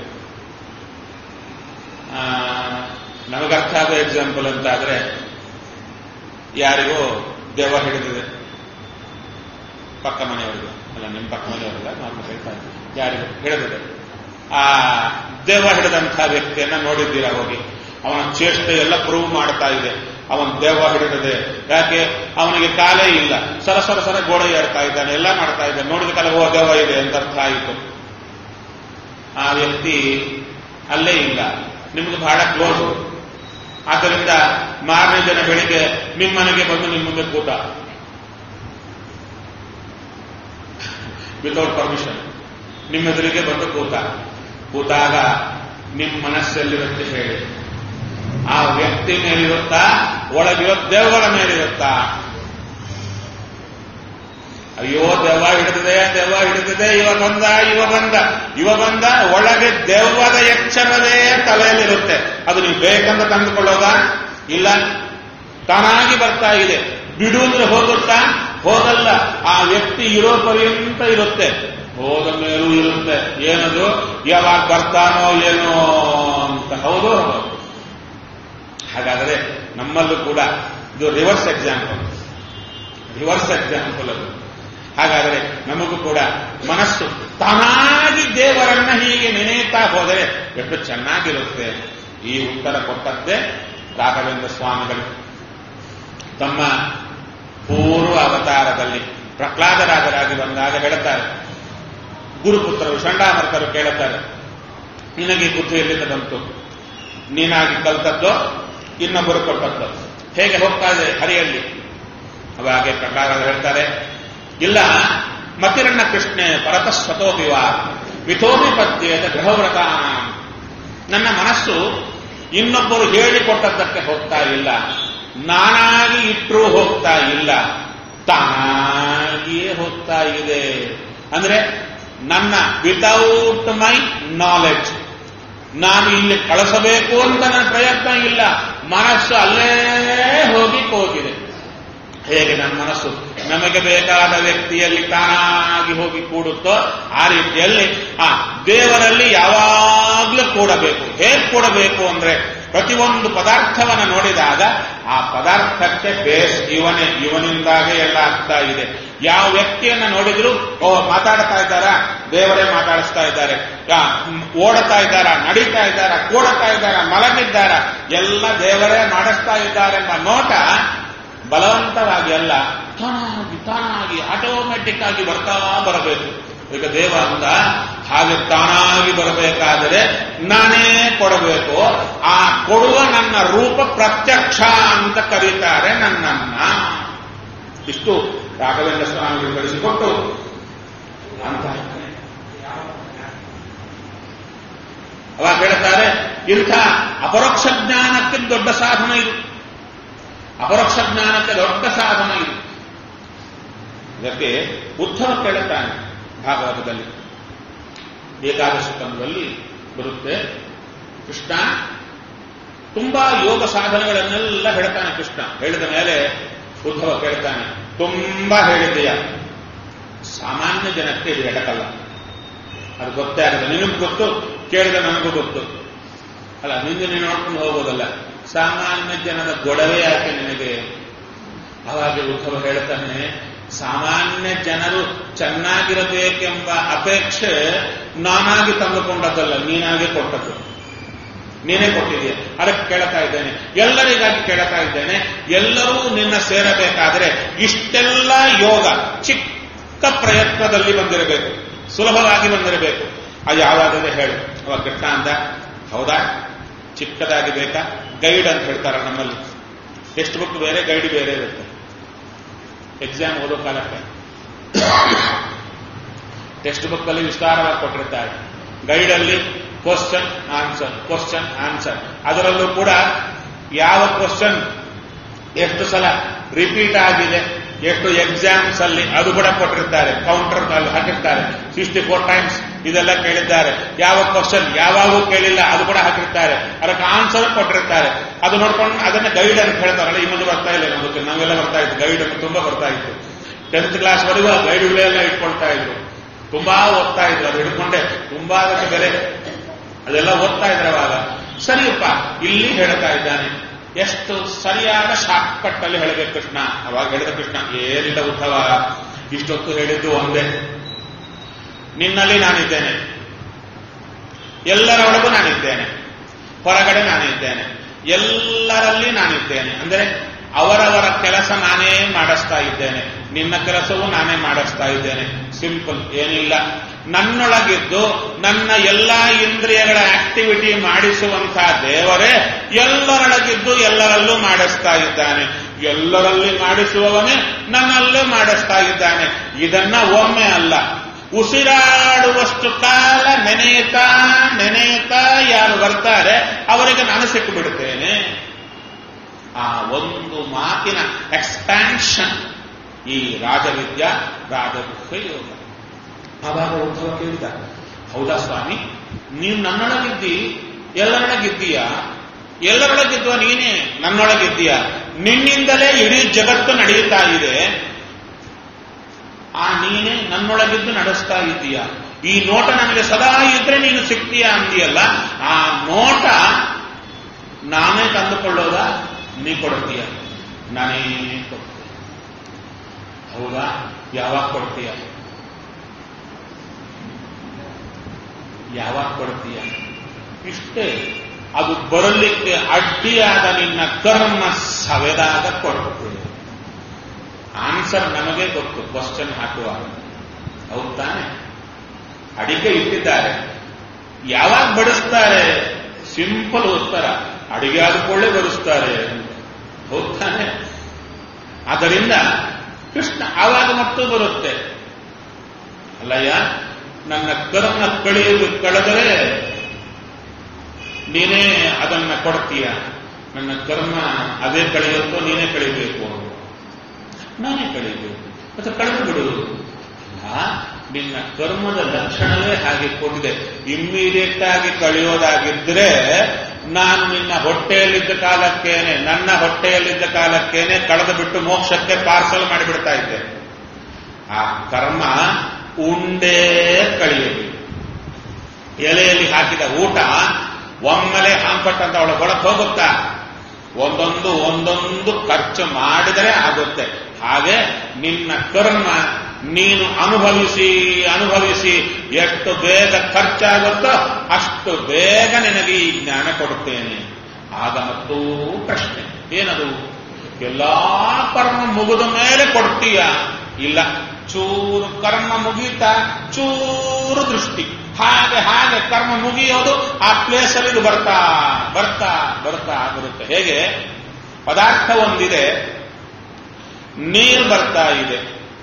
ನಮಗರ್ಥ ಆಗೋ ಎಕ್ಸಾಂಪಲ್ ಅಂತ ಆದ್ರೆ ಯಾರಿಗೋ ದೆವ್ವ ಹಿಡಿದಿದೆ ಪಕ್ಕ ಮನೆಯವರಿಗೆ ಅಲ್ಲ ನಿಮ್ಮ ಪಕ್ಕ ಮನೆಯವರಲ್ಲ ನಾನು ಹೇಳ್ತಾ ಇದ್ದೀನಿ ಯಾರಿಗೂ ಹಿಡಿದಿದೆ ಆ ದೆವ್ವ ಹಿಡಿದಂಥ ವ್ಯಕ್ತಿಯನ್ನ ನೋಡಿದ್ದೀರಾ ಹೋಗಿ ಅವನ ಚೇಷ್ಟೆ ಎಲ್ಲ ಪ್ರೂವ್ ಮಾಡ್ತಾ ಇದೆ ಅವನ ದೆವ್ವ ಹಿಡಿದಿದೆ ಯಾಕೆ ಅವನಿಗೆ ಕಾಲೇ ಇಲ್ಲ ಸರ ಸರ ಸರ ಗೋಡೆ ಏರ್ತಾ ಇದ್ದಾನೆ ಎಲ್ಲ ಮಾಡ್ತಾ ಇದ್ದಾನೆ ನೋಡಿದ ಕಾಲ ಓ ದೆವ್ವ ಇದೆ ಅಂತ ಅರ್ಥ ಆಯಿತು ಆ ವ್ಯಕ್ತಿ ಅಲ್ಲೇ ಇಲ್ಲ ನಿಮ್ಗೆ ಬಹಳ ಕ್ಲೋಸ್ ಆದ್ದರಿಂದ ಮಾರನೇ ದಿನ ಬೆಳಿಗ್ಗೆ ನಿಮ್ಮ ಮನೆಗೆ ಬಂದು ನಿಮ್ಮ ಮುಂದೆ ಕೂತ ವಿತೌಟ್ ಪರ್ಮಿಷನ್ ನಿಮ್ಮ ಎದುರಿಗೆ ಬಂದು ಕೂತ ಕೂತಾಗ ನಿಮ್ಮ ಮನಸ್ಸಲ್ಲಿರುತ್ತೆ ಹೇಳಿ ಆ ವ್ಯಕ್ತಿ ಮೇಲಿರುತ್ತಾ ಒಳಗಿರೋ ದೆವ್ವಗಳ ಮೇಲಿರುತ್ತಾ ಅಯ್ಯೋ ದೆವ್ವ ಹಿಡಿದಿದೆ ದೆವ್ವ ಹಿಡಿದಿದೆ ಇವ ಬಂದ ಇವ ಬಂದ ಇವ ಬಂದ ಒಳಗೆ ದೆವ್ವದ ಎಚ್ಚರವೇ ತಲೆಯಲ್ಲಿರುತ್ತೆ ಅದು ನೀವು ಬೇಕಂತ ತಂದುಕೊಳ್ಳೋದ ಇಲ್ಲ ತಾನಾಗಿ ಬರ್ತಾ ಇದೆ ಬಿಡುವುದ್ರೆ ಹೋಗುತ್ತಾ ಹೋಗಲ್ಲ ಆ ವ್ಯಕ್ತಿ ಇರೋ ಪರ್ಯಂತ ಇರುತ್ತೆ ಹೋದ ಮೇಲೂ ಇರುತ್ತೆ ಏನದು ಯಾವಾಗ ಬರ್ತಾನೋ ಏನೋ ಅಂತ ಹೌದು ಹಾಗಾದರೆ ನಮ್ಮಲ್ಲೂ ಕೂಡ ಇದು ರಿವರ್ಸ್ ಎಕ್ಸಾಂಪಲ್ ರಿವರ್ಸ್ ಎಕ್ಸಾಂಪಲ್ ಅದು ಹಾಗಾದರೆ ನಮಗೂ ಕೂಡ ಮನಸ್ಸು ತಾನಾಗಿ ದೇವರನ್ನ ಹೀಗೆ ನೆನೆಯುತ್ತಾ ಹೋದರೆ ಎಷ್ಟು ಚೆನ್ನಾಗಿರುತ್ತೆ ಈ ಉತ್ತರ ಕೊಟ್ಟದ್ದೇ ರಾಘವೇಂದ್ರ ಸ್ವಾಮಿಗಳು ತಮ್ಮ ಪೂರ್ವ ಅವತಾರದಲ್ಲಿ ಪ್ರಹ್ಲಾದರಾಜರಾಗಿ ಬಂದಾಗ ಹೇಳುತ್ತಾರೆ ಗುರುಪುತ್ರರು ಷಂಡಾಮರ್ತರು ಕೇಳುತ್ತಾರೆ ನಿನಗೆ ಬುದ್ಧಿ ಎಲ್ಲಿಂದ ಬಂತು ನೀನಾಗಿ ಕಲ್ತದ್ದು ಇನ್ನೊಬ್ಬರು ಕೊಟ್ಟದ್ದು ಹೇಗೆ ಹೋಗ್ತಾ ಇದೆ ಹರಿಯಲ್ಲಿ ಅವಾಗೆ ಪ್ರಹ್ಲಾದ ಹೇಳ್ತಾರೆ ಇಲ್ಲ ಮತಿರಣ್ಣ ಕೃಷ್ಣೆ ಪರತಸ್ವತೋಪಿವ ವಿಥೋಪಿ ಪದ್ಯದ ಗೃಹವ್ರತ ನನ್ನ ಮನಸ್ಸು ಇನ್ನೊಬ್ಬರು ಹೇಳಿಕೊಟ್ಟದ್ದಕ್ಕೆ ಹೋಗ್ತಾ ಇಲ್ಲ ನಾನಾಗಿ ಇಟ್ಟರೂ ಹೋಗ್ತಾ ಇಲ್ಲ ತಾನಾಗಿಯೇ ಹೋಗ್ತಾ ಇದೆ ಅಂದ್ರೆ ನನ್ನ ವಿತೌಟ್ ಮೈ ನಾಲೆಡ್ಜ್ ನಾನು ಇಲ್ಲಿ ಕಳಿಸಬೇಕು ಅಂತ ನನ್ನ ಪ್ರಯತ್ನ ಇಲ್ಲ ಮನಸ್ಸು ಅಲ್ಲೇ ಹೋಗಿ ಕೂತಿದೆ ಹೇಗೆ ನಮ್ಮ ಮನಸ್ಸು ನಮಗೆ ಬೇಕಾದ ವ್ಯಕ್ತಿಯಲ್ಲಿ ತಾನಾಗಿ ಹೋಗಿ ಕೂಡುತ್ತೋ ಆ ರೀತಿಯಲ್ಲಿ ಆ ದೇವರಲ್ಲಿ ಯಾವಾಗಲೂ ಕೂಡಬೇಕು ಹೇಗೆ ಕೂಡಬೇಕು ಅಂದ್ರೆ ಪ್ರತಿಯೊಂದು ಪದಾರ್ಥವನ್ನ ನೋಡಿದಾಗ ಆ ಪದಾರ್ಥಕ್ಕೆ ಬೇಸ್ ಇವನೇ ಇವನಿಂದಾಗೆ ಎಲ್ಲ ಆಗ್ತಾ ಇದೆ ಯಾವ ವ್ಯಕ್ತಿಯನ್ನ ನೋಡಿದ್ರು ಓ ಮಾತಾಡ್ತಾ ಇದ್ದಾರಾ ದೇವರೇ ಮಾತಾಡಿಸ್ತಾ ಇದ್ದಾರೆ ಯಾ- ಓಡತಾ ಇದ್ದಾರ ನಡೀತಾ ಇದ್ದಾರ ಕೂಡತಾ ಇದ್ದಾರ ಮಲಗಿದ್ದಾರ ಎಲ್ಲ ದೇವರೇ ಮಾಡಿಸ್ತಾ ಇದ್ದಾರೆಂಬ ನೋಟ ಬಲವಂತವಾಗಿ ಅಲ್ಲ ತಾನಾಗಿ ತಾನಾಗಿ ಆಟೋಮೆಟಿಕ್ ಆಗಿ ಬರ್ತಾ ಬರಬೇಕು ಈಗ ದೇವ ಅಂತ ಹಾಗೆ ತಾನಾಗಿ ಬರಬೇಕಾದರೆ ನಾನೇ ಕೊಡಬೇಕು ಆ ಕೊಡುವ ನನ್ನ ರೂಪ ಪ್ರತ್ಯಕ್ಷ ಅಂತ ಕರೀತಾರೆ ನನ್ನನ್ನ ಇಷ್ಟು ರಾಘವೇಂದ್ರ ಸ್ವಾಮಿಗಳು ಕಳಿಸಿಕೊಟ್ಟು ಅಂತ ಅವಾಗ ಹೇಳ್ತಾರೆ ಇಂಥ ಅಪರೋಕ್ಷ ಜ್ಞಾನಕ್ಕೆ ದೊಡ್ಡ ಸಾಧನ ಇದು ಅಪರೋಕ್ಷ ಜ್ಞಾನಕ್ಕೆ ದೊಡ್ಡ ಸಾಧನ ಇದು ಇದಕ್ಕೆ ಉದ್ಧವ ಕೇಳುತ್ತಾನೆ ಭಾಗವತದಲ್ಲಿ ಏಕಾದಶಿ ಕಂದದಲ್ಲಿ ಬರುತ್ತೆ ಕೃಷ್ಣ ತುಂಬಾ ಯೋಗ ಸಾಧನೆಗಳನ್ನೆಲ್ಲ ಹೇಳ್ತಾನೆ ಕೃಷ್ಣ ಹೇಳಿದ ಮೇಲೆ ಉದ್ಧವ ಕೇಳ್ತಾನೆ ತುಂಬಾ ಹೇಳಿದೆಯ ಸಾಮಾನ್ಯ ಜನಕ್ಕೆ ಇದು ಎಟಕಲ್ಲ ಅದು ಗೊತ್ತೇ ಆಗಲ್ಲ ನಿನಗೆ ಗೊತ್ತು ಕೇಳಿದ ನನಗೂ ಗೊತ್ತು ಅಲ್ಲ ನಿಂದು ನೀನು ನೋಡ್ಕೊಂಡು ಹೋಗೋದಲ್ಲ ಸಾಮಾನ್ಯ ಜನದ ಗೊಡವೆ ಯಾಕೆ ನಿನಗೆ ಅವಾಗ ಉದ್ಧವ ಹೇಳ್ತಾನೆ ಸಾಮಾನ್ಯ ಜನರು ಚೆನ್ನಾಗಿರಬೇಕೆಂಬ ಅಪೇಕ್ಷೆ ನಾನಾಗಿ ತಂದುಕೊಂಡದ್ದಲ್ಲ ನೀನಾಗೆ ಕೊಟ್ಟದ್ದು ನೀನೇ ಕೊಟ್ಟಿದೆಯಾ ಅದಕ್ಕೆ ಕೇಳ್ತಾ ಇದ್ದೇನೆ ಎಲ್ಲರಿಗಾಗಿ ಕೇಳ್ತಾ ಇದ್ದೇನೆ ಎಲ್ಲರೂ ನಿನ್ನ ಸೇರಬೇಕಾದರೆ ಇಷ್ಟೆಲ್ಲ ಯೋಗ ಚಿಕ್ಕ ಪ್ರಯತ್ನದಲ್ಲಿ ಬಂದಿರಬೇಕು ಸುಲಭವಾಗಿ ಬಂದಿರಬೇಕು ಅದು ಯಾವಾಗಲೇ ಹೇಳು ಅವಾಗ ಕೃಷ್ಣ ಅಂದ ಹೌದಾ ಚಿಕ್ಕದಾಗಿ ಬೇಕಾ ಗೈಡ್ ಅಂತ ಹೇಳ್ತಾರೆ ನಮ್ಮಲ್ಲಿ ಟೆಕ್ಸ್ಟ್ ಬುಕ್ ಬೇರೆ ಗೈಡ್ ಬೇರೆ ಇರುತ್ತೆ ಎಕ್ಸಾಮ್ ಓದೋ ಕಾಲಕ್ಕೆ ಟೆಕ್ಸ್ಟ್ ಬುಕ್ ಅಲ್ಲಿ ವಿಸ್ತಾರವಾಗಿ ಕೊಟ್ಟಿರ್ತಾರೆ ಗೈಡಲ್ಲಿ ಕ್ವಶನ್ ಆನ್ಸರ್ ಕ್ವಶನ್ ಆನ್ಸರ್ ಅದರಲ್ಲೂ ಕೂಡ ಯಾವ ಕ್ವಶನ್ ಎಷ್ಟು ಸಲ ರಿಪೀಟ್ ಆಗಿದೆ ಎಷ್ಟು ಎಕ್ಸಾಮ್ಸ್ ಅಲ್ಲಿ ಅದು ಕೂಡ ಕೊಟ್ಟಿರ್ತಾರೆ ಕೌಂಟರ್ ಅಲ್ಲಿ ಹಾಕಿರ್ತಾರೆ ಸಿಕ್ಸ್ಟಿ ಫೋರ್ ಟೈಮ್ಸ್ ಇದೆಲ್ಲ ಕೇಳಿದ್ದಾರೆ ಯಾವ ಕ್ವಶನ್ ಯಾವಾಗೂ ಕೇಳಿಲ್ಲ ಅದು ಕೂಡ ಹಾಕಿರ್ತಾರೆ ಅದಕ್ಕೆ ಆನ್ಸರ್ ಕೊಟ್ಟಿರ್ತಾರೆ ಅದು ನೋಡ್ಕೊಂಡು ಅದನ್ನ ಗೈಡ್ ಅಂತ ಹೇಳ್ತಾರಲ್ಲ ಈ ಮುಂದೆ ಬರ್ತಾ ಇಲ್ಲ ನಮಗೆ ನಾವೆಲ್ಲ ಬರ್ತಾ ಇತ್ತು ಗೈಡ್ ಅಂತ ತುಂಬಾ ಬರ್ತಾ ಇತ್ತು ಟೆಂತ್ ಕ್ಲಾಸ್ ವರೆಗೂ ಆ ಗೈಡ್ಗಳೆಲ್ಲ ಇಟ್ಕೊಳ್ತಾ ಇದ್ರು ತುಂಬಾ ಓದ್ತಾ ಇದ್ರು ಅದು ಹಿಡ್ಕೊಂಡೆ ತುಂಬಾ ಅದಕ್ಕೆ ಬೆಲೆ ಅದೆಲ್ಲ ಓದ್ತಾ ಇದ್ರೆ ಅವಾಗ ಸರಿಯಪ್ಪ ಇಲ್ಲಿ ಹೇಳ್ತಾ ಇದ್ದಾನೆ ಎಷ್ಟು ಸರಿಯಾದ ಶಾರ್ಟ್ಕಟ್ ಅಲ್ಲಿ ಹೇಳಬೇಕು ಕೃಷ್ಣ ಅವಾಗ ಹೇಳಿದ ಕೃಷ್ಣ ಏನಿಲ್ಲ ಉದ್ಧವ ಇಷ್ಟೊತ್ತು ಹೇಳಿದ್ದು ಒಂದೇ ನಿನ್ನಲ್ಲಿ ನಾನಿದ್ದೇನೆ ಎಲ್ಲರೊಳಗೂ ನಾನಿದ್ದೇನೆ ಹೊರಗಡೆ ನಾನಿದ್ದೇನೆ ಎಲ್ಲರಲ್ಲಿ ನಾನಿದ್ದೇನೆ ಅಂದರೆ ಅವರವರ ಕೆಲಸ ನಾನೇ ಮಾಡಿಸ್ತಾ ಇದ್ದೇನೆ ನಿನ್ನ ಕೆಲಸವೂ ನಾನೇ ಮಾಡಿಸ್ತಾ ಇದ್ದೇನೆ ಸಿಂಪಲ್ ಏನಿಲ್ಲ ನನ್ನೊಳಗಿದ್ದು ನನ್ನ ಎಲ್ಲಾ ಇಂದ್ರಿಯಗಳ ಆಕ್ಟಿವಿಟಿ ಮಾಡಿಸುವಂತಹ ದೇವರೇ ಎಲ್ಲರೊಳಗಿದ್ದು ಎಲ್ಲರಲ್ಲೂ ಮಾಡಿಸ್ತಾ ಇದ್ದಾನೆ ಎಲ್ಲರಲ್ಲಿ ಮಾಡಿಸುವವನೇ ನನ್ನಲ್ಲೂ ಮಾಡಿಸ್ತಾ ಇದ್ದಾನೆ ಇದನ್ನ ಒಮ್ಮೆ ಅಲ್ಲ ಉಸಿರಾಡುವಷ್ಟು ಕಾಲ ನೆನೆಯುತ್ತಾ ನೆನೆಯುತ್ತಾ ಯಾರು ಬರ್ತಾರೆ ಅವರಿಗೆ ನಾನು ಸಿಕ್ಕು ಬಿಡುತ್ತೇನೆ ಆ ಒಂದು ಮಾತಿನ ಎಕ್ಸ್ಪ್ಯಾನ್ಷನ್ ಈ ರಾಜವಿದ್ಯಾ ರಾಜಗುಹ್ಯ ಯೋಗ ಆವಾಗ ಉದ್ಧವ ಕೇಳಿದ ಹೌದಾ ಸ್ವಾಮಿ ನೀವು ನನ್ನೊಳಗಿದ್ದಿ ಎಲ್ಲರೊಳಗಿದ್ದೀಯಾ ಎಲ್ಲರೊಳಗಿದ್ದುವ ನೀನೇ ನನ್ನೊಳಗಿದ್ದೀಯಾ ನಿನ್ನಿಂದಲೇ ಇಡೀ ಜಗತ್ತು ನಡೆಯುತ್ತಾ ಇದೆ ಆ ನೀನೇ ನನ್ನೊಳಗಿದ್ದು ನಡೆಸ್ತಾ ಇದ್ದೀಯ ಈ ನೋಟ ನನಗೆ ಸದಾ ಇದ್ರೆ ನೀನು ಸಿಗ್ತೀಯ ಅಂದಿಯಲ್ಲ ಆ ನೋಟ ನಾನೇ ತಂದುಕೊಳ್ಳೋದ ನೀ ಕೊಡ್ತೀಯ ನಾನೇ ಕೊಡ್ತೀಯ ಹೌದಾ ಯಾವಾಗ ಕೊಡ್ತೀಯ ಯಾವಾಗ ಕೊಡ್ತೀಯ ಇಷ್ಟೇ ಅದು ಬರಲಿಕ್ಕೆ ಅಡ್ಡಿಯಾದ ನಿನ್ನ ಕರ್ಮ ಸವೆದಾಗ ಕೊಡ್ತೀಯ ಆನ್ಸರ್ ನಮಗೆ ಗೊತ್ತು ಕ್ವಶನ್ ಹಾಕುವಾಗ ಹೌದು ತಾನೆ ಅಡಿಗೆ ಇಟ್ಟಿದ್ದಾರೆ ಯಾವಾಗ ಬಡಿಸ್ತಾರೆ ಸಿಂಪಲ್ ಉತ್ತರ ಅಡಿಗೆ ಆದ್ಕೊಳ್ಳೆ ಬಡಿಸ್ತಾರೆ ಹೌದು ತಾನೆ ಆದ್ದರಿಂದ ಕೃಷ್ಣ ಆವಾಗ ಮತ್ತು ಬರುತ್ತೆ ಅಲ್ಲಯ್ಯ ನನ್ನ ಕರ್ಮ ಕಳೆಯುವುದು ಕಳೆದರೆ ನೀನೇ ಅದನ್ನ ಕೊಡ್ತೀಯ ನನ್ನ ಕರ್ಮ ಅದೇ ಕಳೆಯುತ್ತೋ ನೀನೇ ಕಳಿಬೇಕು ನಾನೇ ಕಳಿಬೇಕು ಮತ್ತೆ ಕಳೆದು ಬಿಡುವುದು ಅಲ್ಲ ನಿನ್ನ ಕರ್ಮದ ಲಕ್ಷಣವೇ ಹಾಗೆ ಕೊಟ್ಟಿದೆ ಇಮ್ಮಿಡಿಯೇಟ್ ಆಗಿ ಕಳೆಯೋದಾಗಿದ್ರೆ ನಾನು ನಿನ್ನ ಹೊಟ್ಟೆಯಲ್ಲಿದ್ದ ಕಾಲಕ್ಕೇನೆ ನನ್ನ ಹೊಟ್ಟೆಯಲ್ಲಿದ್ದ ಕಾಲಕ್ಕೇನೆ ಕಳೆದು ಬಿಟ್ಟು ಮೋಕ್ಷಕ್ಕೆ ಪಾರ್ಸಲ್ ಮಾಡಿಬಿಡ್ತಾ ಇದ್ದೆ ಆ ಕರ್ಮ ಉಂಡೇ ಕಳಿಯಬೇಕು ಎಲೆಯಲ್ಲಿ ಹಾಕಿದ ಊಟ ಒಮ್ಮೆಲೆ ಹಾಂಪಟ್ ಅಂತ ಅವಳ ಒಳಗೆ ಹೋಗುತ್ತಾ ಒಂದೊಂದು ಒಂದೊಂದು ಖರ್ಚು ಮಾಡಿದರೆ ಆಗುತ್ತೆ ಹಾಗೆ ನಿನ್ನ ಕರ್ಮ ನೀನು ಅನುಭವಿಸಿ ಅನುಭವಿಸಿ ಎಷ್ಟು ಬೇಗ ಖರ್ಚಾಗುತ್ತೋ ಅಷ್ಟು ಬೇಗ ನಿನಗೆ ಈ ಜ್ಞಾನ ಕೊಡುತ್ತೇನೆ ಆಗ ಮತ್ತೂ ಪ್ರಶ್ನೆ ಏನದು ಎಲ್ಲಾ ಕರ್ಮ ಮುಗಿದ ಮೇಲೆ ಕೊಡ್ತೀಯ ಇಲ್ಲ ಚೂರು ಕರ್ಮ ಮುಗೀತಾ ಚೂರು ದೃಷ್ಟಿ ಹಾಗೆ ಹಾಗೆ ಕರ್ಮ ಮುಗಿಯೋದು ಆ ಪ್ಲೇಸಲ್ಲಿ ಇದು ಬರ್ತಾ ಬರ್ತಾ ಬರ್ತಾ ಬರುತ್ತೆ ಹೇಗೆ ಪದಾರ್ಥ ಒಂದಿದೆ ನೀರು ಬರ್ತಾ ಇದೆ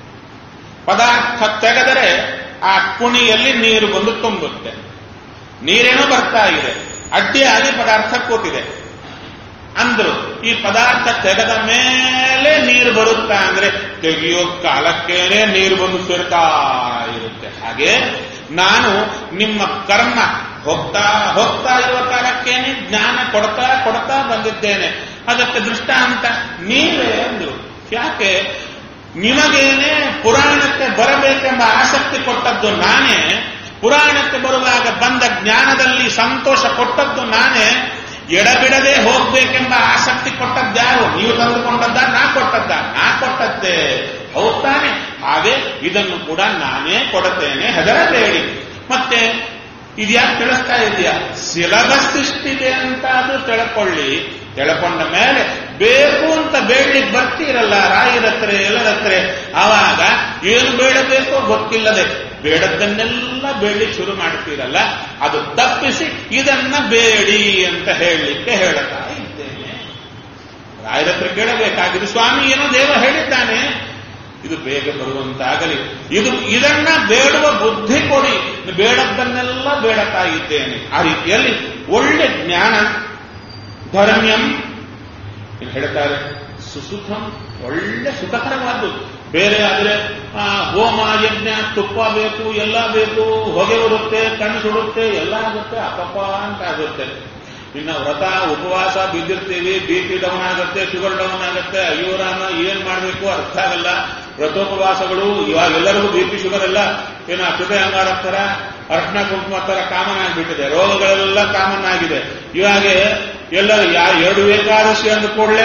ಪದಾರ್ಥ ತೆಗೆದರೆ ಆ ಕುಣಿಯಲ್ಲಿ ನೀರು ಬಂದು ತುಂಬುತ್ತೆ ನೀರೇನೋ ಬರ್ತಾ ಇದೆ ಅಡ್ಡಿಯಾಗಿ ಪದಾರ್ಥ ಕೂತಿದೆ ಅಂದ್ರು ಈ ಪದಾರ್ಥ ತೆಗೆದ ಮೇಲೆ ನೀರು ಬರುತ್ತಾ ಅಂದ್ರೆ ತೆಗೆಯೋ ಕಾಲಕ್ಕೇನೆ ನೀರು ಬಂದು ಸೇರ್ತಾ ಇರುತ್ತೆ ಹಾಗೆ ನಾನು ನಿಮ್ಮ ಕರ್ಮ ಹೋಗ್ತಾ ಹೋಗ್ತಾ ಇರುವ ಕಾಲಕ್ಕೇನೆ ಜ್ಞಾನ ಕೊಡ್ತಾ ಕೊಡ್ತಾ ಬಂದಿದ್ದೇನೆ ಅದಕ್ಕೆ ದೃಷ್ಟಾಂತ ನೀವೇ ಅಂದ್ರು ಯಾಕೆ ನಿಮಗೇನೆ ಪುರಾಣಕ್ಕೆ ಬರಬೇಕೆಂಬ ಆಸಕ್ತಿ ಕೊಟ್ಟದ್ದು ನಾನೇ ಪುರಾಣಕ್ಕೆ ಬರುವಾಗ ಬಂದ ಜ್ಞಾನದಲ್ಲಿ ಸಂತೋಷ ಕೊಟ್ಟದ್ದು ನಾನೇ ಎಡಬಿಡದೆ ಹೋಗ್ಬೇಕೆಂಬ ಆಸಕ್ತಿ ಕೊಟ್ಟದ್ಯಾರು ನೀವು ತಂದುಕೊಂಡದ್ದ ನಾ ಕೊಟ್ಟದ್ದ ನಾ ಕೊಟ್ಟದ್ದೇ ಹೌದ್ ತಾನೆ ಹಾಗೆ ಇದನ್ನು ಕೂಡ ನಾನೇ ಕೊಡುತ್ತೇನೆ ಹೆದರಬೇಡಿ ಮತ್ತೆ ಇದ್ಯಾಕೆ ತಿಳಿಸ್ತಾ ಇದೆಯಾ ಸಿಲಬಸ್ ಇಷ್ಟಿದೆ ಅಂತ ಅದು ತಿಳ್ಕೊಳ್ಳಿ ತಿಳ್ಕೊಂಡ ಮೇಲೆ ಬೇಕು ಅಂತ ಬೇಡ್ಲಿಕ್ಕೆ ಬರ್ತೀರಲ್ಲ ರಾಯರತ್ರ ಎಲ್ಲರತ್ರ ಆವಾಗ ಏನು ಬೇಡಬೇಕೋ ಗೊತ್ತಿಲ್ಲದೆ ಬೇಡದ್ದನ್ನೆಲ್ಲ ಬೇಡ್ಲಿಕ್ಕೆ ಶುರು ಮಾಡ್ತೀರಲ್ಲ ಅದು ತಪ್ಪಿಸಿ ಇದನ್ನ ಬೇಡಿ ಅಂತ ಹೇಳಲಿಕ್ಕೆ ಹೇಳ್ತಾ ಇದ್ದೇನೆ ರಾಯರತ್ರ ಕೇಳಬೇಕಾಗಿದೆ ಸ್ವಾಮಿ ಏನೋ ದೇವ ಹೇಳಿದ್ದಾನೆ ಇದು ಬೇಗ ಬರುವಂತಾಗಲಿ ಇದು ಇದನ್ನ ಬೇಡುವ ಬುದ್ಧಿ ಕೊಡಿ ಬೇಡದ್ದನ್ನೆಲ್ಲ ಬೇಡತಾ ಇದ್ದೇನೆ ಆ ರೀತಿಯಲ್ಲಿ ಒಳ್ಳೆ ಜ್ಞಾನ ಧರ್ಮ್ಯಂ ಏನು ಹೇಳ್ತಾರೆ ಸುಸುಖಂ ಒಳ್ಳೆ ಸುಖಕರವಾದ್ದು ಬೇರೆ ಆದರೆ ಆ, ಹೋಮ ಯಜ್ಞ ತುಪ್ಪ ಬೇಕು ಎಲ್ಲ ಬೇಕು ಹೊಗೆ ಬರುತ್ತೆ ಕಣ್ಣು ಸುಡುತ್ತೆ ಎಲ್ಲ ಆಗುತ್ತೆ ಅಪಪ ಅಂತ ಆಗುತ್ತೆ ಇನ್ನು ವ್ರತ ಉಪವಾಸ ಬಿದ್ದಿರ್ತೀವಿ ಬಿ ಪಿ ಡೌನ್ ಆಗುತ್ತೆ ಶುಗರ್ ಡೌನ್ ಆಗುತ್ತೆ ಅಯ್ಯೋ ರಾಮ ಏನ್ ಮಾಡಬೇಕು ಅರ್ಥ ಆಗಲ್ಲ ವ್ರತೋಪವಾಸಗಳು ಇವಾಗ ಎಲ್ಲರಿಗೂ ಬಿ ಪಿ ಶುಗರ್ ಎಲ್ಲ ಏನೋ ಹೃದಯ ಅಂಗಾರ ತರ ಅರ್ಶನ ಕುಂಕುಮ ತರ ಕಾಮನ್ ಆಗಿಬಿಟ್ಟಿದೆ ರೋಗಗಳೆಲ್ಲ ಕಾಮನ್ ಆಗಿದೆ ಇವಾಗ ಎಲ್ಲರೂ ಯಾ ಎರಡು ಏಕಾದಶಿ ಅಂದ ಕೂಡಲೇ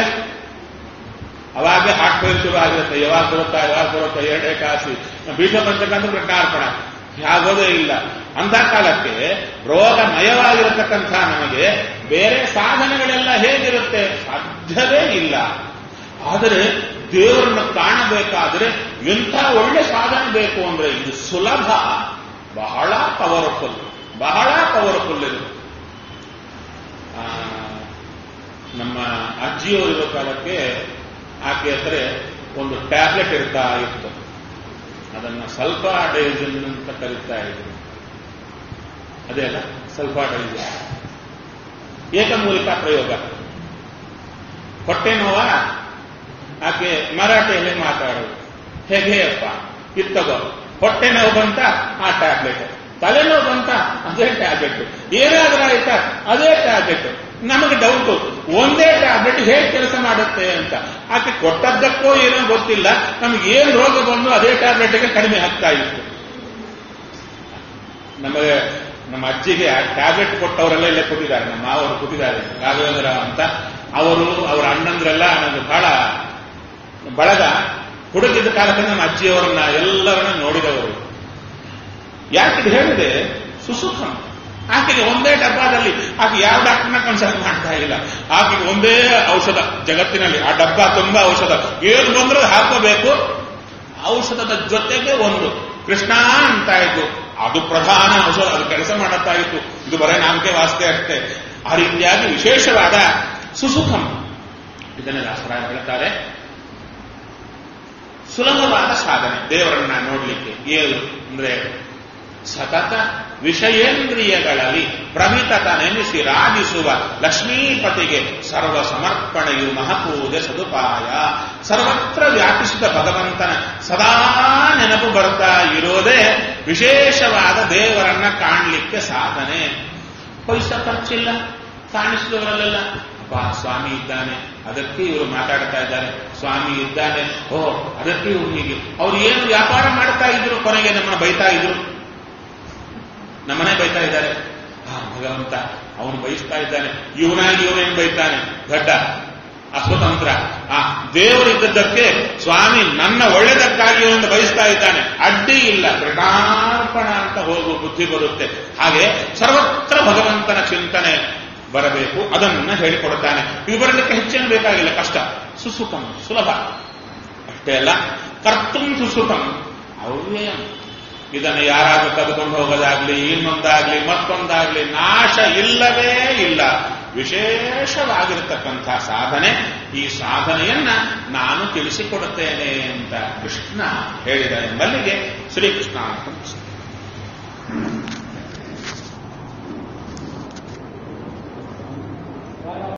ಅವಾಗೇ ಹಾರ್ಟ್ ಫೇಲ್ ಶುರು ಆಗಿರುತ್ತೆ ಯಾವಾಗ ಬರುತ್ತಾ ಯಾವಾಗ ಬರುತ್ತಾ ಎರಡು ಏಕಾದಶಿ ಭೀಷ್ಮ ಪಂಚಕಂತ ಕೃಷ್ಣಾರ್ಪಣ ಆಗೋದೇ ಇಲ್ಲ ಅಂತ ಕಾಲಕ್ಕೆ ರೋಗಮಯವಾಗಿರತಕ್ಕಂಥ ನಮಗೆ ಬೇರೆ ಸಾಧನೆಗಳೆಲ್ಲ ಹೇಗಿರುತ್ತೆ ಸಾಧ್ಯವೇ ಇಲ್ಲ ಆದರೆ ದೇವರನ್ನು ಕಾಣಬೇಕಾದ್ರೆ ಎಂಥ ಒಳ್ಳೆ ಸಾಧನೆ ಬೇಕು ಅಂದ್ರೆ ಇದು ಸುಲಭ ಬಹಳ ಪವರ್ಫುಲ್ ಬಹಳ ಪವರ್ಫುಲ್ ಇದು ಆ, ನಮ್ಮ ಅಜ್ಜಿಯವರಿರೋ ಕಾಲಕ್ಕೆ ಆಕೆ ಹತ್ರ ಒಂದು ಟ್ಯಾಬ್ಲೆಟ್ ಇರ್ತಾ ಇತ್ತು ಅದನ್ನ ಸ್ವಲ್ಪ ಡೈಸನ್ ಅಂತ ಕರೀತಾ ಇದ್ರು ಅದೇ ಅಲ್ಲ ಸ್ವಲ್ಪ ಡೈಸನ್ ಏಕಮೂಲಿಕ ಪ್ರಯೋಗ ಹೊಟ್ಟೆ ನೋವ ಆಕೆ ಮರಾಠಿಯಲ್ಲಿ ಮಾತಾಡೋದು ಹೇಗೆ ಅಪ್ಪ ಇತ್ತಗೋ ಹೊಟ್ಟೆ ನೋವು ಬಂತ ಆ ಟ್ಯಾಬ್ಲೆಟ್ ತಲೆನೋವು ಬಂತ ಅದೇ ಟ್ಯಾಬ್ಲೆಟ್ ಏನಾದ್ರೂ ಆಯ್ತಾ ಅದೇ ಟ್ಯಾಬ್ಲೆಟ್ ನಮಗೆ ಡೌಟ್ ಒಂದೇ ಟ್ಯಾಬ್ಲೆಟ್ ಹೇಗೆ ಕೆಲಸ ಮಾಡುತ್ತೆ ಅಂತ ಆಕೆ ಕೊಟ್ಟದ್ದಕ್ಕೋ ಏನೋ ಗೊತ್ತಿಲ್ಲ ನಮ್ಗೆ ಏನ್ ರೋಗ ಬಂದು ಅದೇ ಟ್ಯಾಬ್ಲೆಟ್ಗೆ ಕಡಿಮೆ ಆಗ್ತಾ ಇತ್ತು ನಮಗೆ ನಮ್ಮ ಅಜ್ಜಿಗೆ ಆ ಟ್ಯಾಬ್ಲೆಟ್ ಕೊಟ್ಟವರೆಲ್ಲ ಇಲ್ಲೇ ಕೂತಿದ್ದಾರೆ ನಮ್ಮ ಮಾವರು ಕೂತಿದ್ದಾರೆ ರಾಘವೇಂದ್ರ ಅಂತ ಅವರು ಅವರ ಅಣ್ಣಂದ್ರೆಲ್ಲ ನನಗೆ ಬಹಳ ಬಳಗ ಹುಡುಕಿದ ಕಾಲಕ್ಕೆ ನಮ್ಮ ಅಜ್ಜಿಯವರನ್ನ ಎಲ್ಲರನ್ನ ನೋಡಿದವರು ಯಾಕೆ ಇದು ಹೇಳಿದೆ ಸುಸುಖಂ ಆಕೆಗೆ ಒಂದೇ ಡಬ್ಬದಲ್ಲಿ ಆಕೆ ಯಾವ ಡಾಕ್ಟರ್ನ ಕನ್ಸಲ್ಟ್ ಮಾಡ್ತಾ ಇಲ್ಲ ಆಕೆಗೆ ಒಂದೇ ಔಷಧ ಜಗತ್ತಿನಲ್ಲಿ ಆ ಡಬ್ಬ ತುಂಬಾ ಔಷಧ ಏನು ಬಂದ್ರೆ ಅದು ಹಾಕೋಬೇಕು ಔಷಧದ ಜೊತೆಗೆ ಒಂದು ಕೃಷ್ಣ ಅಂತ ಇತ್ತು ಅದು ಪ್ರಧಾನ ಔಷಧ ಅದು ಕೆಲಸ ಮಾಡುತ್ತಾ ಇತ್ತು ಇದು ಬರೇ ನಾಮಕೆ ವಾಸ್ತೆ ಅಷ್ಟೇ ಆ ರೀತಿಯಾಗಿ ವಿಶೇಷವಾದ ಸುಸುಖಂ ಇದನ್ನೇ ದಾಸರಾಯ ಹೇಳ್ತಾರೆ ಸುಲಭವಾದ ಸಾಧನೆ ದೇವರನ್ನ ನೋಡ್ಲಿಕ್ಕೆ ಏನು ಅಂದ್ರೆ ಸತತ ವಿಷಯೇಂದ್ರಿಯಗಳಲ್ಲಿ ಪ್ರಮಿತತ ನೆನೆಸಿ ರಾಜಿಸುವ ಲಕ್ಷ್ಮೀಪತಿಗೆ ಸರ್ವ ಸಮರ್ಪಣೆಯು ಮಹಪೂಜೆ ಸದುಪಾಯ ಸರ್ವತ್ರ ವ್ಯಾಪಿಸಿದ ಭಗವಂತನ ಸದಾ ನೆನಪು ಬರ್ತಾ ಇರೋದೇ ವಿಶೇಷವಾದ ದೇವರನ್ನ ಕಾಣಲಿಕ್ಕೆ ಸಾಧನೆ ಪೈಸಾ ಖರ್ಚಿಲ್ಲ ಕಾಣಿಸಿದವರಲ್ಲೆಲ್ಲ ಅಪ್ಪ ಸ್ವಾಮಿ ಇದ್ದಾನೆ ಅದಕ್ಕೆ ಇವರು ಮಾತಾಡ್ತಾ ಇದ್ದಾರೆ ಸ್ವಾಮಿ ಇದ್ದಾನೆ ಓ ಅದಕ್ಕೆ ಇವ್ರು ಹೀಗೆ ಅವ್ರು ಏನು ವ್ಯಾಪಾರ ಮಾಡ್ತಾ ಇದ್ರು ಕೊನೆಗೆ ನಮ್ಮನ್ನ ಬೈತಾ ಇದ್ರು ನಮ್ಮನೆ ಬೈತಾ ಇದ್ದಾರೆ ಆ ಭಗವಂತ ಅವನು ಬಯಸ್ತಾ ಇದ್ದಾನೆ ಇವನಾಗಿ ಇವನೇನು ಬೈತಾನೆ ದಡ್ಡ ಅಸ್ವತಂತ್ರ ಆ ದೇವರಿದ್ದದ್ದಕ್ಕೆ ಸ್ವಾಮಿ ನನ್ನ ಒಳ್ಳೆದಕ್ಕಾಗಿ ಒಂದು ಬಯಸ್ತಾ ಇದ್ದಾನೆ ಅಡ್ಡಿ ಇಲ್ಲ ಕೃಟಾರ್ಪಣ ಅಂತ ಹೋಗುವ ಬುದ್ಧಿ ಬರುತ್ತೆ ಹಾಗೆ ಸರ್ವತ್ರ ಭಗವಂತನ ಚಿಂತನೆ ಬರಬೇಕು ಅದನ್ನ ಹೇಳಿಕೊಡುತ್ತಾನೆ ಇದು ಬರಲಿಕ್ಕೆ ಹೆಚ್ಚೇನು ಬೇಕಾಗಿಲ್ಲ ಕಷ್ಟ ಸುಸುಖಂ ಸುಲಭ ಅಷ್ಟೇ ಅಲ್ಲ ಕರ್ತುಂ ಸುಸುಖಂ ಅವ್ಯಯಂ ಇದನ್ನು ಯಾರಾದ್ರೂ ತೆಗೆದುಕೊಂಡು ಹೋಗೋದಾಗ್ಲಿ ಇನ್ನೊಂದಾಗ್ಲಿ ಮತ್ತೊಂದಾಗ್ಲಿ ನಾಶ ಇಲ್ಲವೇ ಇಲ್ಲ ವಿಶೇಷವಾಗಿರತಕ್ಕಂಥ ಸಾಧನೆ ಈ ಸಾಧನೆಯನ್ನ ನಾನು ತಿಳಿಸಿಕೊಡುತ್ತೇನೆ ಅಂತ ಕೃಷ್ಣ ಹೇಳಿದ ಎಂಬಲ್ಲಿಗೆ ಶ್ರೀಕೃಷ್ಣ ಅಂತ